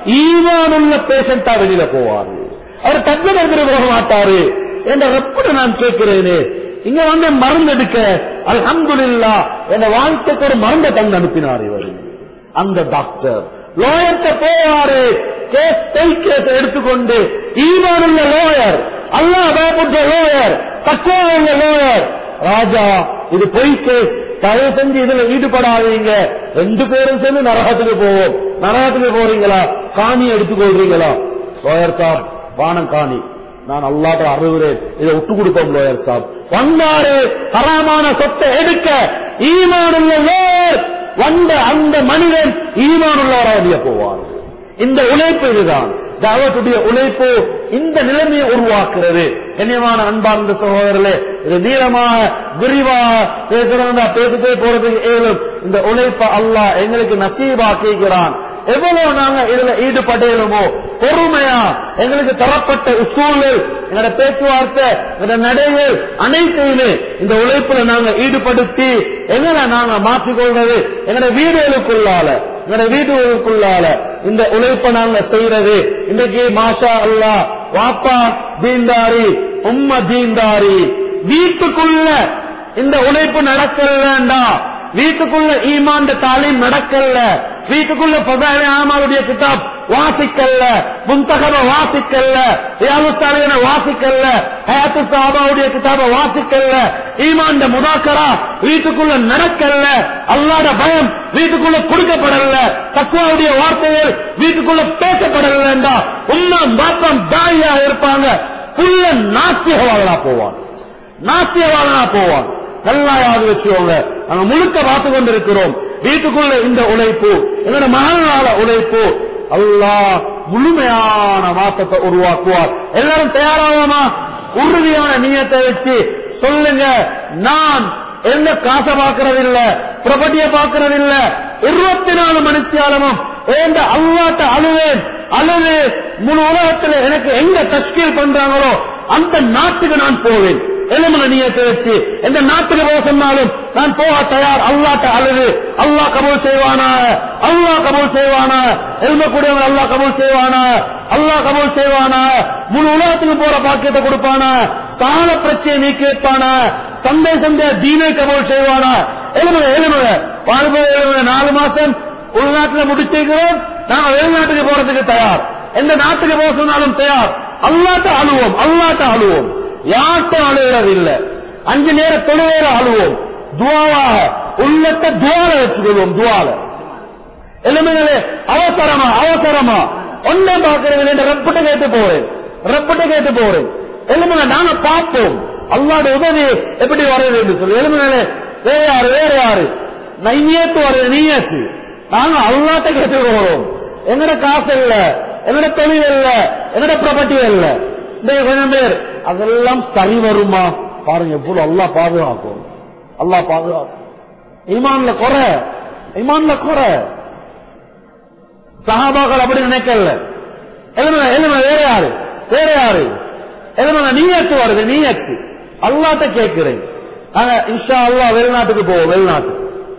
ஈமான் உள்ள பேஷண்டா வெளியில போவாரு அவர் தன்மை போக மாட்டாரு என்ற ரெப்பட நான் கேட்கிறேனே இங்க வந்து மருந்து எடுக்க அல்ஹம்துலில்லா என் வாழ்க்கைக்கு ஒரு மருந்தை தந்து அனுப்பினார் இவர் அந்த டாக்டர் லோயர்கிட்ட போவாரு கேஸ் கேஸ் எடுத்துக்கொண்டு ஈமான் உள்ள லோயர் அல்லா பயப்பட்ட லோயர் தக்குவா உள்ள லோயர் ராஜா இது பொய் கேஸ் தயவு செஞ்சு இதுல ஈடுபடாதீங்க ரெண்டு பேரும் சேர்ந்து நரகத்துக்கு போவோம் நரகத்துக்கு போறீங்களா காணி எடுத்துக்கொள்றீங்களா லோயர் சாப் வானம் காணி நான் அல்லாத அறுகிறேன் இதை விட்டு கொடுப்போம் லோயர் சாப் வந்தாரு ஹராமான சொத்தை எடுக்க ஈமானுள்ள லோயர் வந்த அந்த மனிதன் ஈமானுள்ளவராக வெளியே போவார் இந்த உழைப்பு இதுதான் தாவத்துடைய உழைப்பு இந்த நிலைமையை உருவாக்குறது கண்ணியமான அன்பார்ந்த சகோதரர்களே இது நீளமாக விரிவாக பேசுறதா பேசிட்டே போறதுக்கு ஏழும் இந்த உழைப்பை அல்லாஹ் எங்களுக்கு நசீபாக்கிக்கிறான் எவ்வளவு நாங்க இதுல ஈடுபடலுமோ பொறுமையா எங்களுக்கு தரப்பட்ட உசூழல் எங்களோட பேச்சுவார்த்தை எங்களோட நடைகள் அனைத்தையுமே இந்த உழைப்புல நாங்க ஈடுபடுத்தி எங்களை நாங்க மாற்றிக்கொள்றது எங்களோட வீடுகளுக்குள்ளால எங்களோட வீடுகளுக்குள்ளால இந்த உழைப்பை நாங்க செய்யறது இன்றைக்கு மாஷா அல்லா வாப்பா தீந்தாரி உம்ம தீந்தாரி வீட்டுக்குள்ள இந்த உழைப்பு நடக்கலண்டா வீட்டுக்குள்ள ஈமாண்ட தாலீம் நடக்கல வீட்டுக்குள்ள பதாரி ஆமாவுடைய கிதாப் வாசிக்கல்ல முன்தகவ வாசிக்கல்ல ரியாலுஸ்தாலியனை வாசிக்கல்ல ஹயாத்து சாபாவுடைய கிதாப வாசிக்கல்ல ஈமாண்ட முதாக்கரா வீட்டுக்குள்ள நடக்கல்ல அல்லாட பயம் வீட்டுக்குள்ள கொடுக்கப்படல தக்குவாவுடைய வார்த்தைகள் வீட்டுக்குள்ள பேசப்படலண்டா உண்மை பாப்பம் தாயா இருப்பாங்க புள்ள நாத்தியவாளனா போவான் நாத்தியவாளனா போவான் நல்லா யாவது வச்சுக்கோங்க நாங்க முழுக்க பார்த்து கொண்டிருக்கிறோம் வீட்டுக்குள்ள இந்த உழைப்பு எங்களோட மகனால உழைப்பு அல்லாஹ் முழுமையான மாற்றத்தை உருவாக்குவார் எல்லாரும் தயாராகுமா உறுதியான நீயத்தை வச்சு சொல்லுங்க நான் எந்த காசை பார்க்கறதில்ல ப்ராப்பர்ட்டிய பார்க்கறதில்ல இருபத்தி நாலு மணித்தியாலமும் ஏந்த அல்லாட்ட அழுவேன் அழுது முழு உலகத்துல எனக்கு எங்க தஸ்கீல் பண்றாங்களோ அந்த நாட்டுக்கு நான் போவேன் எலும்புல நீயத்தை வச்சு எந்த நாட்டுக்கு போக சொன்னாலும் நான் போக தயார் அல்லாட்ட அழுது அல்லாஹ் கபூல் செய்வானா அல்லாஹ் கபூல் செய்வானா எலும்ப கூடியவன் அல்லாஹ் கபூல் செய்வானா அல்லாஹ் கபூல் செய்வானா முழு உலகத்துக்கு போற பாக்கியத்தை கொடுப்பானா கால பிரச்சனை நீக்கி வைப்பானா சந்தை சந்தை தீனை கபூல் செய்வானா எலும்புல எலும்புல வாழ்வு எலும்புல நாலு மாசம் உள்நாட்டுல முடிச்சிருக்கிறோம் நாங்க வெளிநாட்டுக்கு போறதுக்கு தயார் எந்த நாட்டுக்கு போக சொன்னாலும் தயார் அல்லாட்ட அழுவோம் அல்லாட்ட அழுவோம் யார்ட்டும் அழுகிறது இல்ல அஞ்சு நேர தொழுவேற அழுவோம் துவாவாக உள்ளத்தை துவால வச்சுக்கொள்வோம் துவால எலுமைகளே அவசரமா அவசரமா ஒன்னே பார்க்கறது என்ற ரெப்பிட்ட கேட்டு போறேன் ரெப்பிட்ட கேட்டு போறேன் எலுமைகளை நாங்க பார்ப்போம் அல்லாட உதவி எப்படி வருது என்று சொல்லி எலுமைகளே வேற யாரு வேற யாரு நையத்து வருது நீயத்து நாங்க அல்லாட்ட கேட்டு போறோம் எங்கட காசு இல்ல எங்கட தொழில் இல்ல எங்கட ப்ராப்பர்ட்டி இல்ல இந்த கொஞ்சம் பேர் அதெல்லாம் சரி வருமா பாருங்க எவ்வளவு அல்லா பாதுகாக்கும் அல்லா பாதுகாக்கும் ஈமான்ல குறை ஈமான்ல குறை சஹாபாக்கள் அப்படி நினைக்கல எழுமல எழுமல வேற யாரு வேற யாரு எழுமல நீயத்து வருது நீயத்து அல்லாட்ட கேட்கிறேன் நாங்க இன்ஷா அல்லா வெளிநாட்டுக்கு போவோம் வெளிநாட்டு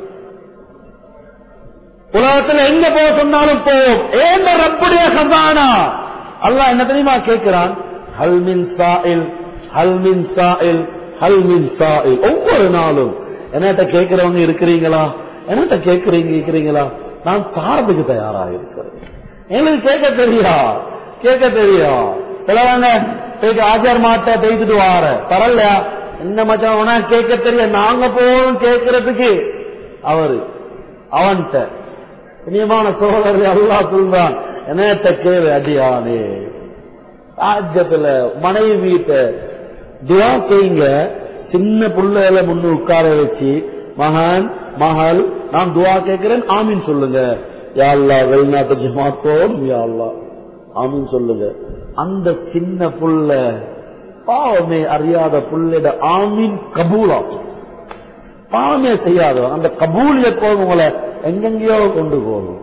உலகத்துல எங்க போக சொன்னாலும் போவோம் ஏந்த ரப்புடைய சந்தானா அல்லாஹ் என்ன தெரியுமா கேட்கிறான் ஹல் மின் சாயில் ஹல் மின் சாயில் ஹல் மின் சாயில் ஒவ்வொரு நாளும் என்னட்ட கேட்கிறவங்க இருக்கிறீங்களா என்னட்ட கேட்கிறீங்க இருக்கிறீங்களா நான் தாரத்துக்கு தயாராக இருக்கிறேன் எங்களுக்கு கேட்க தெரியா கேட்க தெரியா சிலவங்க போயிட்டு ஆச்சார் மாட்ட பேசிட்டு வார பரவாயில்லையா என்ன மச்சான் உனா கேட்க தெரிய நாங்க போகணும் கேட்கறதுக்கு அவரு அவன்கிட்ட இனியமான சோழர்கள் எல்லாம் சொல்றான் என்னத்த கேள்வி அடியானே ராஜ்யத்துல மனைவி வீட்ட துவா செய்யுங்க சின்ன புள்ளையில முன்னு உட்கார வச்சு மகன் மகள் நான் துவா கேட்கிறேன் ஆமீன் சொல்லுங்க யாழ்லா வெளிநாட்டு ஜமாத்தோடு யாழ்லா ஆமீன் சொல்லுங்க அந்த சின்ன புள்ள பாவமே அறியாத புள்ளிட ஆமீன் கபூலாகும் பாவமே செய்யாதவன் அந்த கபூலியத் போகும் உங்களை எங்கெங்கயோ கொண்டு போகும்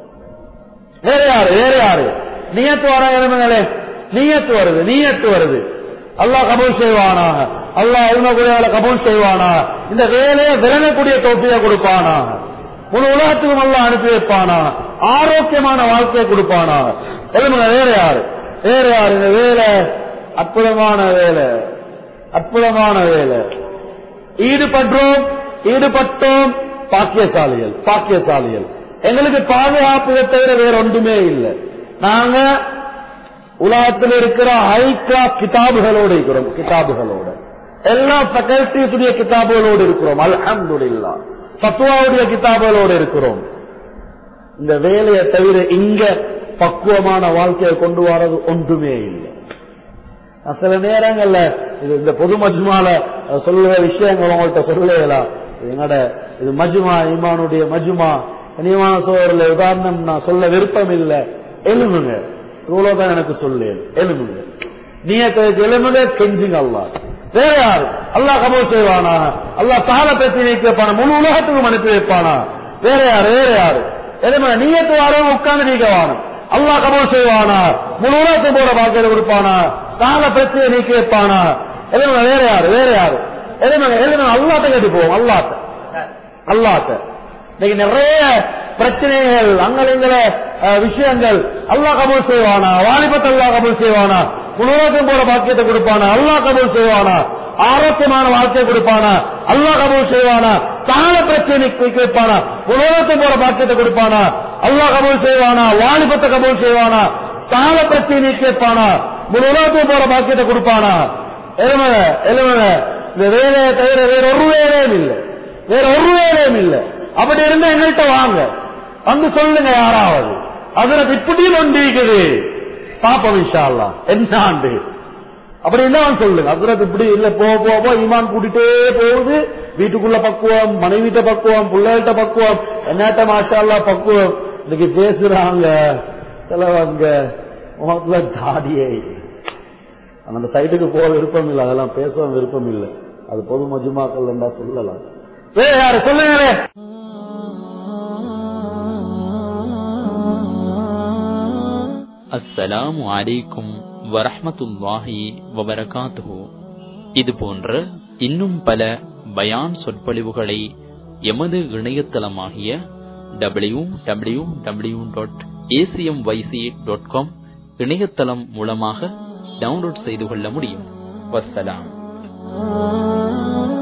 வேற யாரு வேற யாரு நீயத்து வர எலும்புகளே நீயத்து வருது நீயத்து வருது அல்லாஹ் கபூல் செய்வானாக அல்லாஹ் இவங்க கபூல் செய்வானாக இந்த வேலையை விளங்கக்கூடிய தொப்பியை கொடுப்பானாக முழு உலகத்துக்கும் அல்லாஹ் அனுப்பி வைப்பானா ஆரோக்கியமான வாழ்க்கையை கொடுப்பானா எலும்புங்க வேற யாரு வேற யாரு இந்த வேலை அற்புதமான வேலை அற்புதமான வேலை ஈடுபட்டோம் ஈடுபட்டோம் பாக்கியசாலிகள் பாக்கியசாலிகள் எங்களுக்கு பாதுகாப்பு தவிர வேற ஒன்றுமே இல்லை நாங்க உலகத்தில் இருக்கிற ஹைக்ரா கிதாபுகளோடு இருக்கிறோம் கிதாபுகளோட எல்லா ஃபேக்கல்டிஸுடைய கிதாபுகளோடு இருக்கிறோம் அல்ஹம்துலில்லா ஃபத்வாவுடைய கிதாபுகளோடு இருக்கிறோம் இந்த வேலையை தவிர இங்க பக்குவமான வாழ்க்கையை கொண்டு வரது ஒன்றுமே இல்லை நான் சில நேரங்கள்ல இது இந்த பொது மஜ்மால சொல்லுற விஷயங்கள் உங்கள்கிட்ட சொல்லலாம் என்னோட இது மஜ்மா ஈமானுடைய மஜ்மா இனிமான சோழர்ல உதாரணம் நான் சொல்ல விருப்பம் இல்லை எழுதுங்க இவ்வளவுதான் எனக்கு சொல்லேன் எலும்புங்க நீயத்தை எலும்புங்க கெஞ்சுங்க அல்லாஹ் வேற யாரு அல்லாஹ் கபூல் செய்வானா அல்லாஹ் தாள பேசி வைப்பானா முழு உலகத்துக்கும் அனுப்பி வைப்பானா வேற யாரு வேற யாரு எலும்புங்க நீயத்து வாரம் உட்கார்ந்து நீக்க வானம் அல்லாஹ் கபூல் செய்வானா முழு உலகத்துக்கு போற பாக்கியத்தை கொடுப்பானா தாள பிரச்சனையை நீக்கி வைப்பானா எலும்புங்க வேற யாரு வேற யாரு எலும்புங்க எலும்புங்க அல்லாட்ட கேட்டு போவோம் அல்லாட்ட அல்லாட்ட இன்னைக்கு நிறைய பிரச்சனைகள் அங்கலங்கள விஷயங்கள் அல்லாஹ் கபூல் செய்வானா வாலிபத்தை அல்லாஹ் கபூல் செய்வானா உலகத்தும் போற பாக்கியத்தை கொடுப்பானா அல்லாஹ் கபூல் செய்வானா ஆரோக்கியமான வாழ்க்கையை கொடுப்பானா அல்லாஹ் கபூல் செய்வானா தான பிரச்சனைக்கு வைப்பானா உலகத்தும் போற பாக்கியத்தை கொடுப்பானா அல்லாஹ் கபூல் செய்வானா வாலிபத்தை கபூல் செய்வானா தான பிரச்சனை கேட்பானா உலகத்தும் போற பாக்கியத்தை கொடுப்பானா எலுமல எலுமல இந்த வேலையை தவிர வேற ஒரு வேலையும் இல்லை வேற ஒரு வேலையும் இல்லை அப்படி இருந்தா எங்கள்கிட்ட வாங்க வந்து சொல்லுங்க யாராவது அதுல இப்படியும் ஒன்று இருக்குது பாப்போம் இன்ஷா அல்லாஹ் என்ன ஆண்டு அப்படி என்ன சொல்லுங்க அசுரத் இப்படி இல்ல போக போக போக ஈமான் கூட்டிட்டே போகுது வீட்டுக்குள்ள பக்குவம் மனைவிட்ட பக்குவம் பிள்ளைகிட்ட பக்குவம் என்னட்ட மாஷா அல்லாஹ் பக்குவம் இன்னைக்கு பேசுறாங்க சிலவங்க முகத்துல தாடியே அந்த சைட்டுக்கு போக விருப்பம் இல்லை அதெல்லாம் பேசவும் விருப்பம் இல்லை அது பொது மஜுமாக்கள் என்றா சொல்லலாம் வேற யாரு சொல்லுங்களே அஸ்ஸலாமு அலைக்கும் வரஹ்மத்துல்லாஹி வபரகாத்துஹு இது போன்ற இன்னும் பல பயான் சொற்பொழிவுகளை எமது இணையதளமாகிய W W W dot ACM YC dot com இணையதளம் மூலமாக டவுன்லோட் செய்து கொள்ள முடியும் வஸ்ஸலாம்